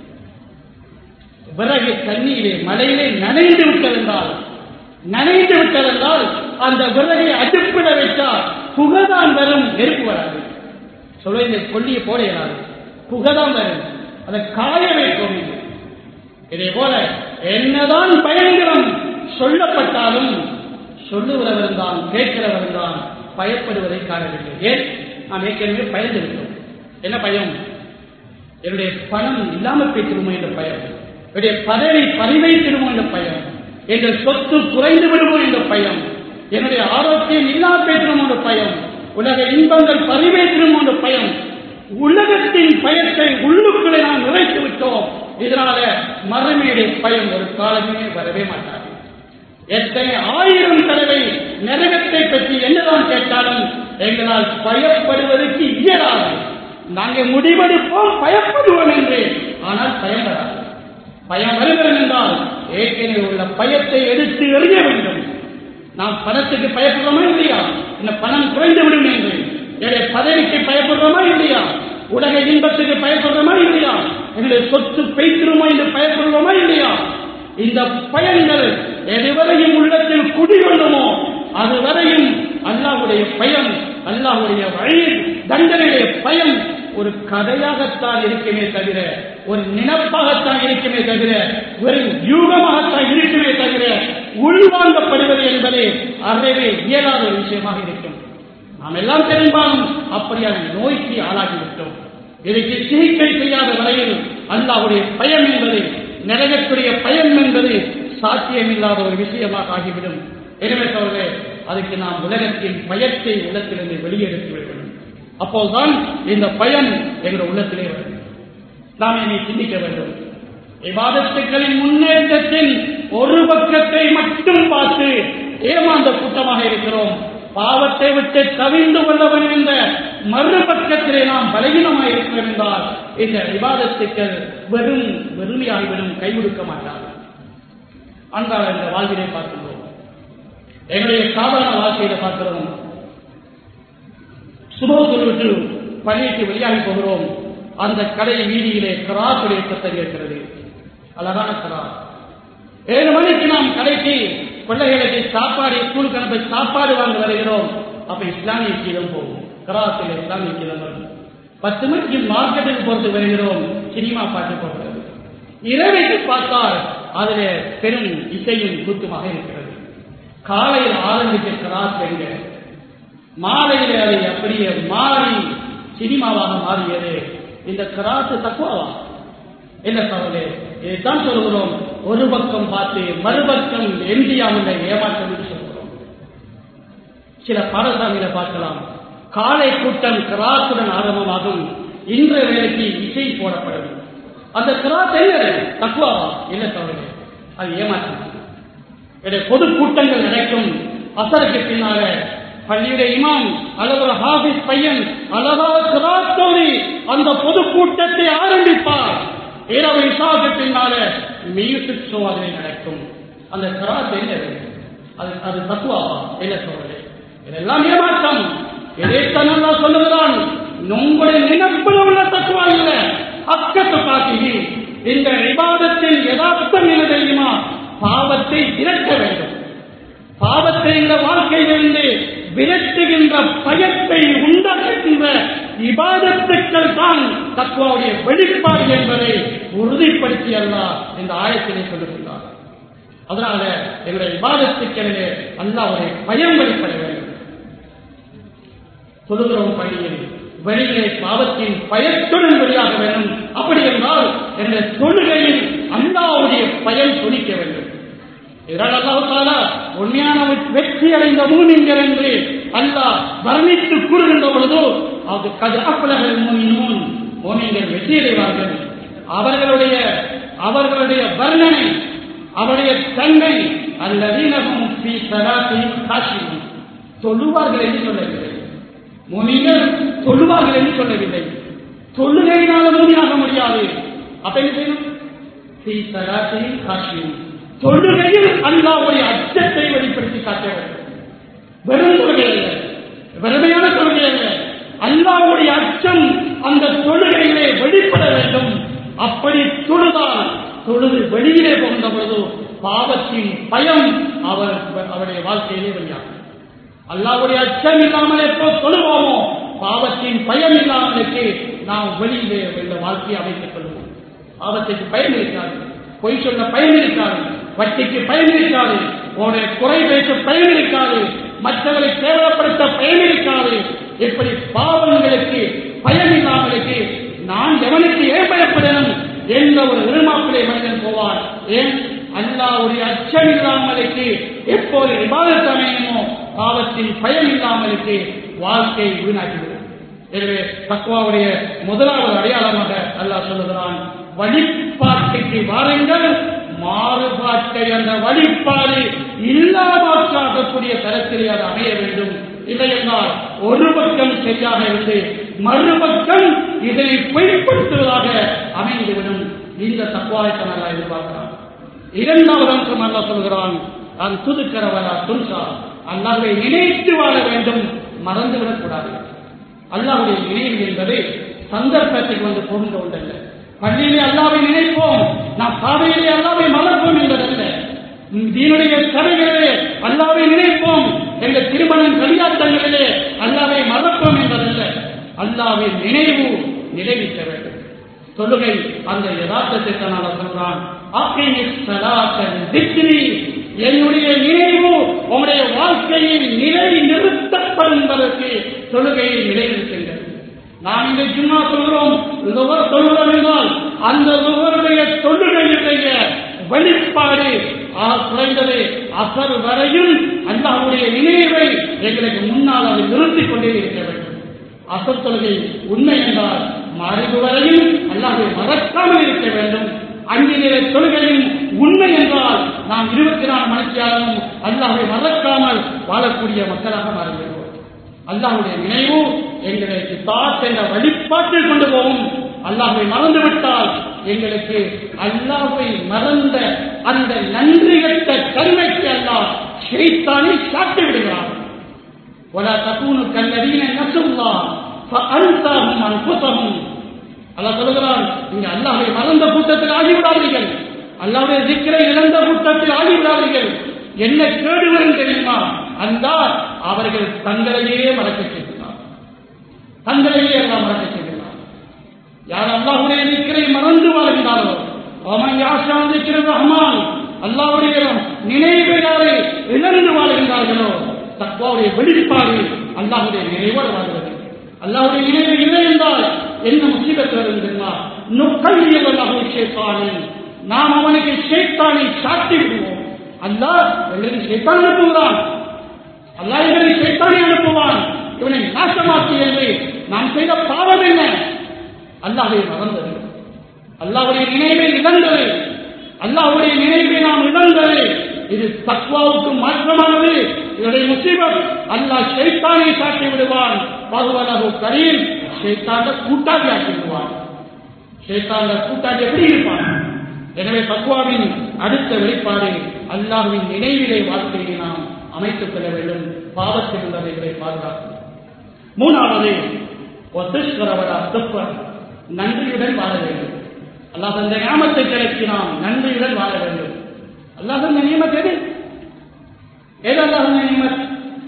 விறகு தண்ணீரே மழையிலே நனைந்து விட்டதென்றால் நனைந்து விட்டதென்றால் அந்த விறகை அடுப்பிட வைத்தால் புகைதான் வரும் நெருப்பு வராது சொல்ல இந்த கொல்லியை போட இயலாது புகைதான் வரும் அதை காய வைக்கும் இதே போல என்னதான் பயங்கரம் சொல்லப்பட்டாலும் சொல்லுகிறவர் தான் கேட்கிறவர் தான் பயப்படுவதை காணவில்லை ஏன் நாம் ஏற்கனவே பயந்து விட்டோம் என்ன பயம் என்னுடைய பணம் இல்லாமல் போய்த்திருமோ என்ற பயம் என்னுடைய பதவி பறிவைத்திருமோ என்ற பயம் எங்கள் சொத்து குறைந்து விடுமோ என்ற பயம் என்னுடைய ஆரோக்கியம் இல்லாமல் போய்த்திருமோ என்ற பயம் உலக இன்பங்கள் பறிவைத்திருமோ என்ற பயம் உலகத்தின் பயத்தை உள்ளுக்குள்ளே நாம் நிறைத்து விட்டோம் இதனால மறுமையுடைய பயம் ஒரு காலமே வரவே மாட்டாது எத்தனை ஆயிரம் தடவை நரகத்தை பற்றி என்னதான் கேட்டாலும் எங்களால் பயப்படுவதற்கு இயலாது நாங்கள் முடிவெடுப்போம் பயப்படுவோம் என்று ஆனால் பயம் வராது பயம் வருகிறது என்றால் ஏற்கனவே உள்ள பயத்தை எடுத்து எறிய வேண்டும் நாம் பணத்துக்கு பயப்படுறோமா இல்லையா இந்த பணம் குறைந்து விடும் என்று என்னுடைய பதவிக்கு பயப்படுறோமா இல்லையா உலக இன்பத்துக்கு பயப்படுறோமா இல்லையா என்னுடைய சொத்து பெய்திருமா என்று பயப்படுறோமா இல்லையா இந்த பயன்கள் எதுவரையும் உள்ளத்தில் குடிகொள்ளுமோ அதுவரையும் அல்லாஹ்வுடைய பயம் அல்லாஹ்வுடைய வழி தண்டனையுடைய பயம் ஒரு கதையாகத்தான் இருக்குமே தவிர ஒரு நினப்பாகத்தான் இருக்குமே தவிர ஒரு யூகமாகத்தான் இருக்குமே தவிர உள்வாங்கப்படுவது என்பது அறவே இயலாத ஒரு விஷயமாக இருக்கும் நாம் எல்லாம் பெரும்பாலும் அப்படியான நோய்க்கு ஆளாகிவிட்டோம் இதற்கு சிகிச்சை செய்யாத வரையில் அல்லாஹ்வுடைய பயம் என்பது நரகத்துடைய பயம் என்பது சாத்தியமில்லாத ஒரு விஷயமாக ஆகிவிடும் எனவே சோழர்களே அதுக்கு நாம் உலகத்தின் பயத்தை உள்ளத்திலிருந்து வெளியெடுத்து விட வேண்டும் அப்போதுதான் இந்த பயன் எங்கள் உள்ளத்திலே வரும் நாம் என்னை சிந்திக்க வேண்டும் விவாதத்துக்களின் முன்னேற்றத்தின் ஒரு பக்கத்தை மட்டும் பார்த்து ஏமாந்த கூட்டமாக இருக்கிறோம் பாவத்தை விட்டு தவிந்து கொள்ளவன் என்ற மறுபக்கத்திலே நாம் பலகீனமாக இருக்கிறோம் என்றால் இந்த விவாதத்துக்கள் வெறும் வெறுமையாகிவிடும் கைவிடுக்க மாட்டார்கள் அன்றாட இந்த வாழ்விலே பார்க்கின்றோம் எங்களுடைய சாதாரண வாழ்க்கையில பார்க்கிறோம் சுபோசல் விட்டு பள்ளிக்கு வெளியாகி போகிறோம் அந்த கடை வீதியிலே கராசுடைய சத்தம் இருக்கிறது அழகான கரா ஏழு மணிக்கு நாம் கடைக்கு பிள்ளைகளுக்கு சாப்பாடு ஸ்கூலுக்கு அனுப்ப சாப்பாடு வாங்க வருகிறோம் அப்ப இஸ்லாமிய கீதம் போகும் கராசில் இஸ்லாமிய கீதம் வரும் பத்து மணிக்கு மார்க்கெட்டுக்கு போறது வருகிறோம் சினிமா பாட்டு போகிறது இரவைக்கு பார்த்தால் அதில் பெரும் இசையும் கூத்துமாக இருக்கிறது காலையில் ஆரம்பித்த கராஸ் எங்க மாலையில் அதை அப்படியே மாறி சினிமாவாக மாறியது இந்த கராத்து தக்குவாவா என்ன சவலே இதைத்தான் சொல்கிறோம் ஒரு பக்கம் பார்த்து மறுபக்கம் எந்தியாமல் ஏமாற்றம் என்று சொல்கிறோம் சில பாடசாலையில பார்க்கலாம் காலை கூட்டம் கிராத்துடன் ஆரம்பமாகும் இன்றைய வேலைக்கு இசை போடப்படும் அந்த கிராத் என்ன தக்குவாவா என்ன சவலே அது ஏமாற்றம் என்னுடைய பொது கூட்டங்கள் நடக்கும் அசருக்கு பின்னால பள்ளியுடைய இமாம் அல்லது ஒரு ஹாபிஸ் பையன் அழகா சிராத்தோடி அந்த பொது கூட்டத்தை ஆரம்பிப்பார் இரவு இசாவுக்கு பின்னால மியூசிக் ஷோ அதில் நடக்கும் அந்த சிராத் என்ன அது அது தத்துவாவா என்ன சொல்றது இதெல்லாம் ஏமாற்றம் இதைத்தான் நல்லா சொல்லுகிறான் உங்களுடைய நினைப்பில் உள்ள தத்துவா இல்ல அக்கத்து காட்டி இந்த விவாதத்தின் யதார்த்தம் என்ன தெரியுமா பாவத்தை விரட்ட வேண்டும் பாவத்தை இந்த வாழ்க்கையிலிருந்து விரட்டுகின்ற பயத்தை உண்டாக்குகின்ற விவாதத்துக்கள் தான் தத்துவாவுடைய வெளிப்பாடு என்பதை உறுதிப்படுத்தி அல்ல இந்த ஆயத்தினை சொல்லுகின்றார் அதனால எங்களுடைய விவாதத்துக்களிலே அல்லாவுடைய பயம் வெளிப்பட வேண்டும் சொல்லுகிறோம் பள்ளியில் வெளியிலே பாவத்தின் பயத்துடன் வெளியாக வேண்டும் அப்படி என்றால் என்ற தொழுகையில் அல்லாவுடைய பயன் துணிக்க வேண்டும் இதனால் அல்லாஹால உண்மையான வெற்றி அடைந்த மூமிங்கள் என்று அல்லாஹ் வர்ணித்து கூறுகின்ற பொழுது அது கதாப்பலகள் மூமினூன் மூமிங்கள் வெற்றி அடைவார்கள் அவர்களுடைய அவர்களுடைய வர்ணனை அவருடைய தன்மை அல்லதீனகும் பி சராத்தையும் காட்சியும் சொல்லுவார்கள் என்று சொல்லவில்லை மூமிகள் சொல்லுவார்கள் என்று சொல்லவில்லை சொல்லுகையினால மூமியாக முடியாது அப்ப என்ன செய்யணும் பி சராத்தையும் காட்சியும் தொழுகையில் அல்லாவுடைய அச்சத்தை வெளிப்படுத்தி காட்ட வேண்டும் வெறும் தொழுகை அல்ல வெறுமையான தொழுகை அல்ல அல்லாவுடைய அச்சம் அந்த தொழுகையிலே வெளிப்பட வேண்டும் அப்படி தொழுதால் தொழுது வெளியிலே போகின்ற பொழுது பாவத்தின் பயம் அவர் அவருடைய வாழ்க்கையிலே வெளியாகும் அல்லாவுடைய அச்சம் இல்லாமல் எப்போ தொழுவோமோ பாவத்தின் பயம் இல்லாமலுக்கு நாம் வெளியிலே இந்த வாழ்க்கையை அமைத்துக் கொள்வோம் பாவத்துக்கு பயம் இருக்காது பொய் சொல்ல பயன் இருக்காது வட்டிக்கு பயன் இருக்காது உன்னுடைய குறை பேச பயன் இருக்காது மற்றவரை கேவலப்படுத்த பயன் இருக்காது இப்படி பாவங்களுக்கு பயன் இல்லாமலுக்கு நான் எவனுக்கு ஏன் பயப்படணும் என்ற ஒரு நிர்மாப்பிலே மனிதன் போவான் ஏன் அல்லாவுடைய அச்சம் இல்லாமலுக்கு எப்போது விவாதத்தை அமையுமோ பாவத்தின் பயன் இல்லாமலுக்கு வாழ்க்கை வீணாக்கிவிடும் எனவே தக்குவாவுடைய முதலாவது அடையாளமாக அல்லாஹ் சொல்லுகிறான் வழிபாட்டுக்கு வாருங்கள் மாறுபாட்டை அந்த வழிபாடு இல்லாமற்றாகக்கூடிய தரத்திலே அது அமைய வேண்டும் இல்லை என்றால் ஒரு பக்கம் சரியாக இருந்து மறுபக்கம் இதை பொய்ப்படுத்துவதாக அமைந்துவிடும் இந்த தக்குவாயத்தை நல்லா எதிர்பார்க்கிறான் இரண்டாவது அம்சம் அல்லா சொல்கிறான் நான் துதுக்கிறவரா துன்சா அல்லாவை நினைத்து வாழ வேண்டும் மறந்துவிடக் கூடாது அல்லாவுடைய நினைவு என்பது சந்தர்ப்பத்துக்கு வந்து போகின்ற ஒன்றல்ல பள்ளியிலே அல்லாவை நினைப்போம் நாம் காலையிலே அல்லாவை மலர்ப்போம் என்பதல்ல தீனுடைய கதைகளிலே அல்லாவை நினைப்போம் எங்கள் திருமணம் கலியாட்டங்களிலே அல்லாவை மறப்போம் என்பதல்ல அல்லாவின் நினைவு நிலைவிக்க வேண்டும் தொழுகை அந்த யதார்த்தத்தை தான் சொல்றான் என்னுடைய நினைவு உங்களுடைய வாழ்க்கையில் நிலை நிறுத்தப்படுவதற்கு தொழுகையில் நிலைநிறுத்துங்கள் நாம் இந்த ஜும்மா சொல்கிறோம் லுகர் சொல்கிறோம் என்றால் அந்த லுகருடைய தொழுகையுடைய வெளிப்பாடு குறைந்தது அசர் வரையும் அல்லாவுடைய நினைவை எங்களுக்கு முன்னால் அதை நிறுத்திக் கொண்டே இருக்க வேண்டும் அசல் தொழுகை உண்மை என்றால் மாறிடு வரையில் அல்லாஹை மறக்காமல் இருக்க வேண்டும் அஞ்சு நிலை தொழுகையும் உண்மை என்றால் நாம் இருபத்தி நாலு மணித்தியாலும் அல்லாஹை மறக்காமல் வாழக்கூடிய மக்களாக மாறுகிறோம் அல்லாஹுடைய நினைவு எங்களை தாத் என்ற வழிபாட்டில் கொண்டு போகும் அல்லாஹை மறந்துவிட்டால் எங்களுக்கு அல்லாஹை மறந்த அந்த நன்றி கட்ட கருமைக்கு அல்லாஹ் ஷைத்தானை சாட்டி விடுகிறான் ولا تكونوا كالذين نسوا الله فأنساهم أنفسهم அல்லாஹ் சொல்கிறான் நீங்க அல்லாஹை மறந்த கூட்டத்தில் ஆகிவிடாதீர்கள் அல்லாஹ்வுடைய திக்கரை இழந்த கூட்டத்தில் ஆகிவிடாதீர்கள் என்ன கேடு வரும் தெரியுமா அந்த அவர்கள் தங்களையே மறக்க செய்கிறார் தங்களையே எல்லாம் மறக்க செய்கிறார் யார் அல்லாஹுடைய திக்கரை மறந்து வாழ்கிறாரோ அவன் யாஷான் திக்கிற ரஹ்மான் அல்லாஹ்வுடைய நினைவை யாரை இழந்து வாழ்கின்றார்களோ தக்வாவுடைய வெளிப்பாடு அல்லாஹுடைய நினைவோடு வாழ்கிறது அல்லாஹுடைய நினைவு இல்லை என்றால் என்ன முசீபத்து வரும் தெரியுமா நுக்கல்லியல் அல்லாஹு ஷேத்தானின் நாம் அவனுக்கு ஷேத்தானை சாட்டி விடுவோம் அல்லாஹ் எங்களுக்கு ஷேத்தான் அனுப்புகிறான் அல்லாஹ் எங்களுக்கு ஷேத்தானை அனுப்புவான் இவனை நாசமாக்கி என்று நாம் செய்த பாவம் என்ன அல்லாஹை மறந்தது அல்லாஹுடைய நினைவை இழந்தது அல்லாஹுடைய நினைவை நாம் இழந்தது இது தக்வாவுக்கு மாற்றமானது இதனுடைய முசீபத் அல்லாஹ் ஷைத்தானை சாட்டி விடுவான் பகுவலகு கரீம் ஷைத்தாண்ட கூட்டாளி ஆக்கி விடுவான் ஷைத்தாண்ட கூட்டாளி எப்படி இருப்பான் எனவே தக்வாவின் அடுத்த வெளிப்பாடு அல்லாஹ்வின் நினைவிலே வாழ்க்கையை நாம் அமைத்துக் கொள்ள வேண்டும் பாவத்தில் உள்ளவைகளை பாதுகாக்கும் மூணாவது ஒத்துஸ்வரவடா துப்பர் நன்றியுடன் வாழ வேண்டும் அல்லாஹ் அந்த ஞாபகத்தை கிடைக்கு நாம் நன்றியுடன் வாழ வேண்டும் அல்லாஹ் அந்த நியமத் எது எது அல்லாஹ் அந்த நியமத்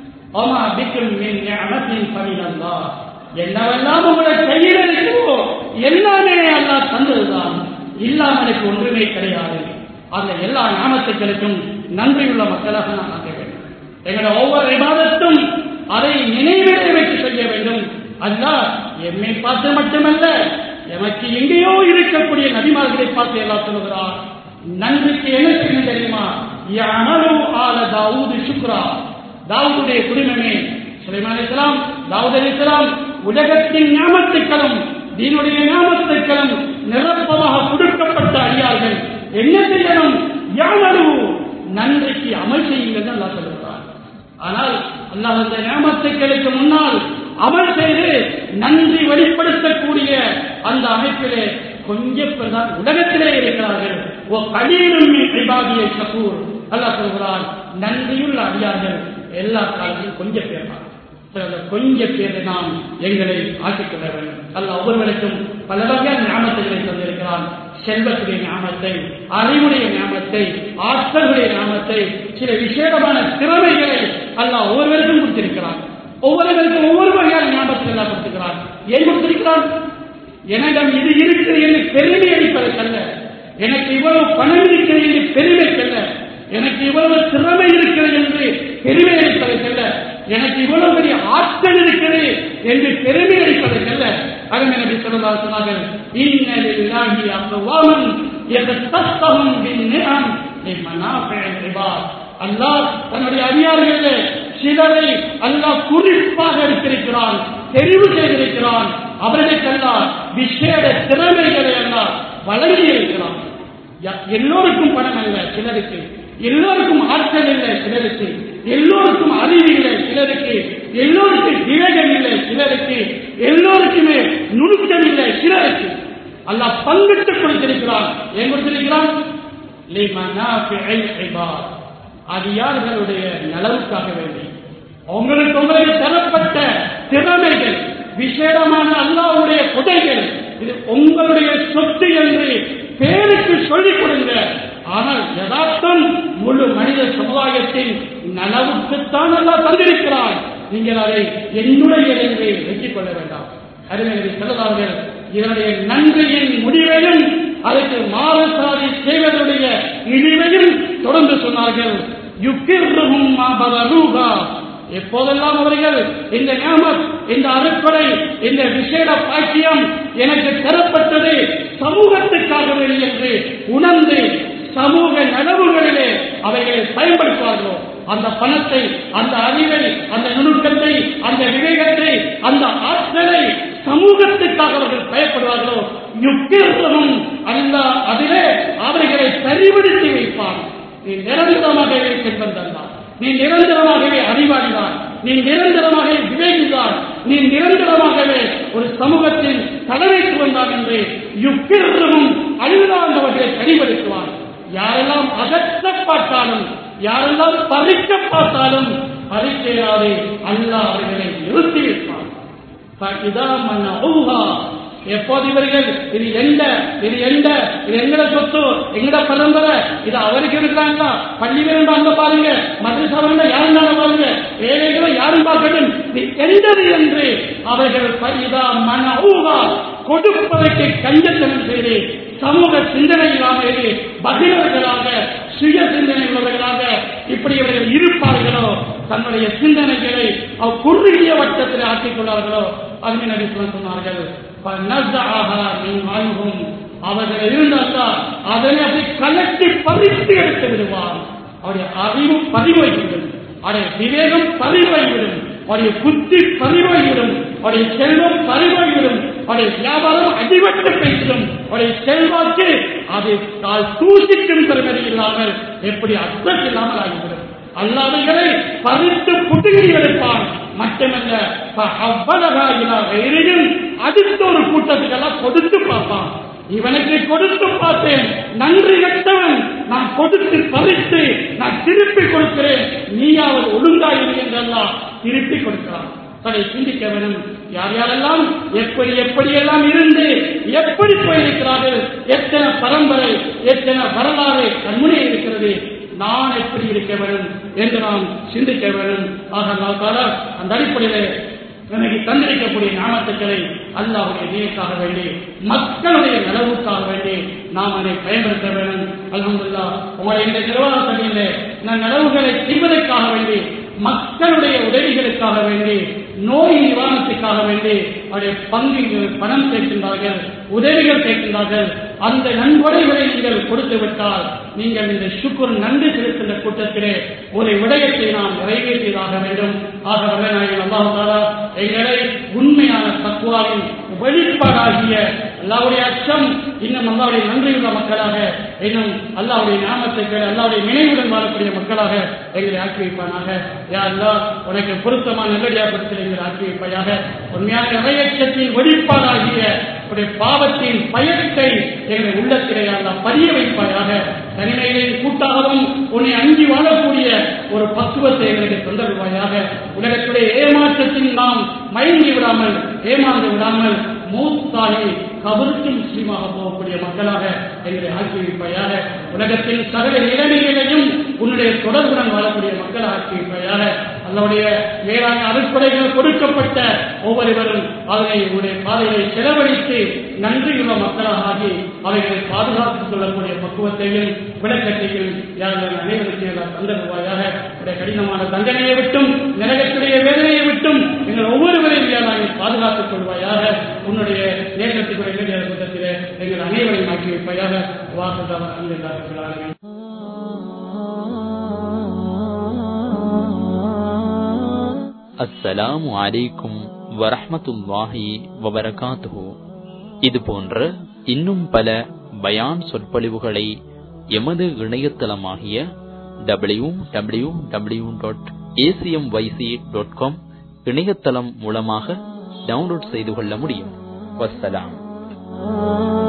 ஆமா பிக்கும் மின் நியமத்தின் பணின் அல்லாஹ் என்னவெல்லாம் உங்களை கையில் இருக்கிறோ எல்லாமே அல்லாஹ் தந்ததுதான் இல்லாமலுக்கு ஒன்றுமே கிடையாது அந்த எல்லா ஞாபகத்துக்களுக்கும் நன்றியுள்ள மக்களாக நாம் ஆக்க வேண்டும் எங்களுடைய ஒவ்வொரு விவாதத்தும் அதை நினைவிலே வைத்து செய்ய வேண்டும் அல்லாஹ் எம்மை பார்த்து மட்டுமல்ல எமக்கு எங்கேயோ இருக்கக்கூடிய நபிமார்களை பார்த்து எல்லாம் சொல்லுகிறார் நன்றிக்கு என்ன செய்யணும் தெரியுமா யஅமலு ஆல தாவூது சுக்ரா தாவூதுடைய குடும்பமே சுலைமான் இஸ்லாம் தாவூத் அலி இஸ்லாம் உலகத்தின் ஞாபகத்துக்களும் தீனுடைய ஞாபகத்துக்களும் நிரப்பமாக கொடுக்கப்பட்ட அடியார்கள் என்ன செய்யணும் யாமலு நன்றிக்கு அமல் செய்யுங்கள் அல்லாஹ் சொல்லுகிறார் ஆனால் அல்லாஹ் அந்த ஞாபகத்துக்களுக்கு முன்னால் அமல் செய்து நன்றி வெளிப்படுத்தக்கூடிய அந்த அமைப்பிலே கொஞ்சம் பேர் தான் உலகத்திலே இருக்கிறார்கள் ஓ கலீலும் விபாதியை சகூர் அல்லாஹ் சொல்கிறான் நன்றியுள்ள அடியார்கள் எல்லா காலத்திலும் கொஞ்சம் பேர் தான் சில கொஞ்ச பேரை நாம் எங்களை ஆக்கிக் கொள்ள வேண்டும் அல்ல ஒவ்வொருவருக்கும் பல வகையான ஞாபகங்களை தந்திருக்கிறான் செல்வத்துடைய ஞாபகத்தை அறிவுடைய ஞாபகத்தை ஆற்றலுடைய ஞாபகத்தை சில விசேடமான திறமைகளை அல்ல ஒவ்வொருவருக்கும் கொடுத்திருக்கிறான் ஒவ்வொருவருக்கும் ஒவ்வொரு வகையான ஞாபகத்தை எல்லாம் கொடுத்திருக்கிறான் ஏன் கொடுத்திருக்கிறான் என்னிடம் இது இருக்கிறது என்று பெருமை அளிப்பதற்கல்ல எனக்கு இவ்வளவு பணம் இருக்கிறது என்று பெருமைக்கல்ல எனக்கு இவ்வளவு திறமை இருக்கிறது என்று பெருமை அளிப்பதற்கல்ல எனக்கு இவ்வளவு பெரிய ஆற்றல் இருக்கிறது என்று பெருமை அளிப்பதற்கல்ல அருமை நபி சொல்லலாம் சொன்னார்கள் இன்னலில்லாஹி அக்வாமன் யதத்தஹும் பின்னிஅம் லிமனாஃபிஇல் இபாத் அல்லாஹ் தன்னுடைய அடியார்களே சிலரை அல்லாஹ் குறிப்பாக எடுத்திருக்கிறான் தெரிவு செய்திருக்கிறான் அவர்களுக்கெல்லாம் விசேட திறமைகளை எல்லாம் வழங்கி இருக்கிறான் எல்லோருக்கும் பணம் அல்ல சிலருக்கு எல்லோருக்கும் ஆற்றல் இல்லை சிலருக்கு எல்லோருக்கும் அறிவு இல்லை சிலருக்கு எல்லோருக்கும் விவேகம் இல்லை சிலருக்கு எல்லோருக்குமே நுணுக்கம் இல்லை சிலருக்கு அல்லாஹ் பங்கிட்டு கொடுத்திருக்கிறான் ஏன் கொடுத்திருக்கிறான் அடியார்களுடைய நலவுக்காக வேண்டி உங்களுக்கு உங்களுக்கு தரப்பட்ட திறமைகள் விசேடமான அல்லாவுடைய கொடைகள் இது உங்களுடைய சொத்து என்று பேருக்கு சொல்லிக் கொடுங்க ஆனால் யதார்த்தம் முழு மனித சமுதாயத்தின் நலவுக்குத்தான் எல்லாம் தந்திருக்கிறான் நீங்கள் அதை என்னுடைய என்று வெற்றிக் கொள்ள வேண்டாம் அறிஞரை செல்லதார்கள் இதனுடைய நன்றியின் முடிவையும் அதற்கு மாறுசாதி செய்வதனுடைய இழிவையும் தொடர்ந்து சொன்னார்கள் யுக்கிர்ருகும் மாபதரூகா எப்போதெல்லாம் அவர்கள் இந்த ஞாபகம் இந்த அறுப்படை இந்த விசேட பாக்கியம் எனக்கு தரப்பட்டது சமூகத்துக்காகவே என்று உணர்ந்து சமூக நலவுகளிலே அவைகளை பயன்படுத்துவார்களோ அந்த பணத்தை அந்த அறிவை அந்த நுணுக்கத்தை அந்த விவேகத்தை அந்த ஆற்றலை சமூகத்துக்காக அவர்கள் பயப்படுவார்களோ யுக்கிரமும் அல்ல அதிலே அவர்களை சரிபடுத்தி வைப்பான் நீ நிரந்தரமாகவே செல்வந்தான் நீ நிரந்தரமாகவே அறிவாளிதான் நீ நிரந்தரமாகவே விவேகிதான் நீ நிரந்தரமாகவே ஒரு சமூகத்தின் தலைமைக்கு வந்தான் என்று யுக்கிரமும் அழுதாண்டவர்களை சரிபடுத்துவான் யாரெல்லாம் அகற்றப்பட்டாலும் யாரெல்லாம் பறிக்க பார்த்தாலும் பறிக்கையாலே அல்லாஹ் அவர்களை நிறுத்தி வைப்பான் فإذا منعوها எப்போது இவர்கள் இது எந்த இது எந்த இது எங்கட சொத்து எங்கட பரம்பரை இது அவருக்கு இருக்கிறாங்களா பள்ளி வேணும் அங்க பாருங்க மதரசா வேண்ட யாரும் தானே பாருங்க வேலைகளை யாரும் பார்க்கட்டும் இது எந்தது என்று அவர்கள் பரிதா மன ஊகா கொடுப்பதற்கு கஞ்சத்தனம் செய்து சமூக சிந்தனை இல்லாமல் பகிரவர்களாக சுய சிந்தனை உள்ளவர்களாக இப்படி இவர்கள் இருப்பார்களோ தன்னுடைய சிந்தனைகளை அவ் குறுகிய வட்டத்தில் ஆக்கிக் கொள்வார்களோ அருமை நபி சொன்னார்கள் فنزعها من عنهم அவர்கள் இருந்தால் அதனை அப்படி கலட்டி பறித்து எடுத்து விடுவார் அவருடைய அறிவு பதிவாகிவிடும் அவருடைய விவேகம் பதிவாகிவிடும் அவருடைய புத்தி பதிவாகிவிடும் அவருடைய செல்வம் பதிவாகிவிடும் அவருடைய வியாபாரம் அடிபட்டு பேசிடும் அவருடைய செல்வாக்கு அது கால் தூசிக்கும் பெருமதி இல்லாமல் எப்படி அர்த்தம் இல்லாமல் ஆகிவிடும் அல்லாதவர்களை பறித்து புட்டுகிரி எடுப்பான் மட்டுமல்ல எரியும் அடுத்த ஒரு கூட்டத்துக்கெல்லாம் கொடுத்து பார்ப்பான் இவனுக்கு கொடுத்து பார்த்தேன் நன்றி கட்டவன் நான் கொடுத்து பறித்து நான் திருப்பி கொடுக்கிறேன் நீயாவது ஒழுங்காயிரு என்றெல்லாம் திருப்பி கொடுக்கலாம் அதை சிந்திக்க வேண்டும் யார் யாரெல்லாம் எப்படி எப்படி எல்லாம் இருந்து எப்படி போயிருக்கிறார்கள் எத்தனை பரம்பரை எத்தனை வரலாறு கண்முனே இருக்கிறது நான் எப்படி இருக்க வேண்டும் என்று நாம் சிந்திக்க வேண்டும் ஆக அல்லாஹ் அந்த அடிப்படையில் எனக்கு தந்திருக்கக்கூடிய ஞானத்துக்களை அல்லாவுடைய நீக்காக வேண்டி மக்களுடைய நலவுக்காக வேண்டி நாம் அதை பயன்படுத்த வேண்டும் அல்ஹம்துல்லா உங்களை இந்த நிர்வாகத்தில் நான் நலவுகளை செய்வதற்காக வேண்டி மக்களுடைய உதவிகளுக்காக வேண்டி நோய் நிவாரணத்துக்காக வேண்டி அவருடைய பங்கு பணம் சேர்க்கின்றார்கள் உதவிகள் சேர்க்கின்றார்கள் அந்த நன்கொடைகளை நீங்கள் கொடுத்து விட்டால் நீங்கள் இந்த சுக்குர் நன்றி செலுத்துகின்ற கூட்டத்திலே ஒரு விடயத்தை நாம் நிறைவேற்றியதாக வேண்டும் ஆக வரநாயகன் அல்லாஹாலா எங்களை உண்மையான தக்குவாவின் வெளிப்பாடாகிய அல்லாவுடைய அச்சம் இன்னும் அல்லாவுடைய நன்றியுள்ள மக்களாக இன்னும் அல்லாவுடைய நாமத்துக்கள் அல்லாவுடைய நினைவுடன் வாழக்கூடிய மக்களாக எங்களை ஆக்கி வைப்பானாக யா அல்லா உனக்கு பொருத்தமான நல்லடியாபத்தில் எங்களை ஆக்கி வைப்பாயாக உண்மையான இறையச்சத்தின் வெளிப்பாடாகிய உடைய பாவத்தின் பயத்தை எங்கள் உள்ளத்திலே அல்லா பதிய வைப்பாயாக தனிமைகளின் கூட்டாகவும் உன்னை அஞ்சி வாழக்கூடிய ஒரு பக்குவத்தை எங்களுக்கு தொந்தருவாயாக உலகத்துடைய ஏமாற்றத்தில் நாம் மயங்கி விடாமல் ஏமாந்து விடாமல் மூத்தாகி கபருக்கு முஸ்லீமாக போகக்கூடிய மக்களாக எங்களை ஆக்கி வைப்பாயாக உலகத்தின் சகல நிலைமைகளையும் உன்னுடைய தொடர்புடன் வாழக்கூடிய மக்களாக ஆக்கி வைப்பாயாக அதனுடைய மேலான அறுப்படைகள் கொடுக்கப்பட்ட ஒவ்வொருவரும் அதனை உடைய பாதையை செலவழித்து நன்றியுள்ள மக்களாக ஆகி அவைகளை பாதுகாத்துக் கொள்ளக்கூடிய பக்குவத்தையும் விளக்கத்தையும் யாரும் அனைவருக்கு தந்தருவாயாக உடைய கடினமான தண்டனையை விட்டும் நரகத்துடைய வேதனையை விட்டும் எங்கள் ஒவ்வொருவரையும் யாரும் பாதுகாத்துக் கொள்வாயாக உன்னுடைய நேசத்துக்குரிய இளைஞர் கூட்டத்திலே எங்கள் அனைவரையும் ஆக்கி வைப்பாயாக வாசதாக அங்கிருந்தார்கள் அஸ்ஸலாமு அலைக்கும் வரஹ்மத்துல்லாஹி வபரகாத்துஹு இது போன்ற இன்னும் பல பயான் சொற்பொழிவுகளை எமது இணையதளமாகிய W W W dot ACM YC dot com இணையதளம் மூலமாக டவுன்லோட் செய்து கொள்ள முடியும் வஸ்ஸலாம்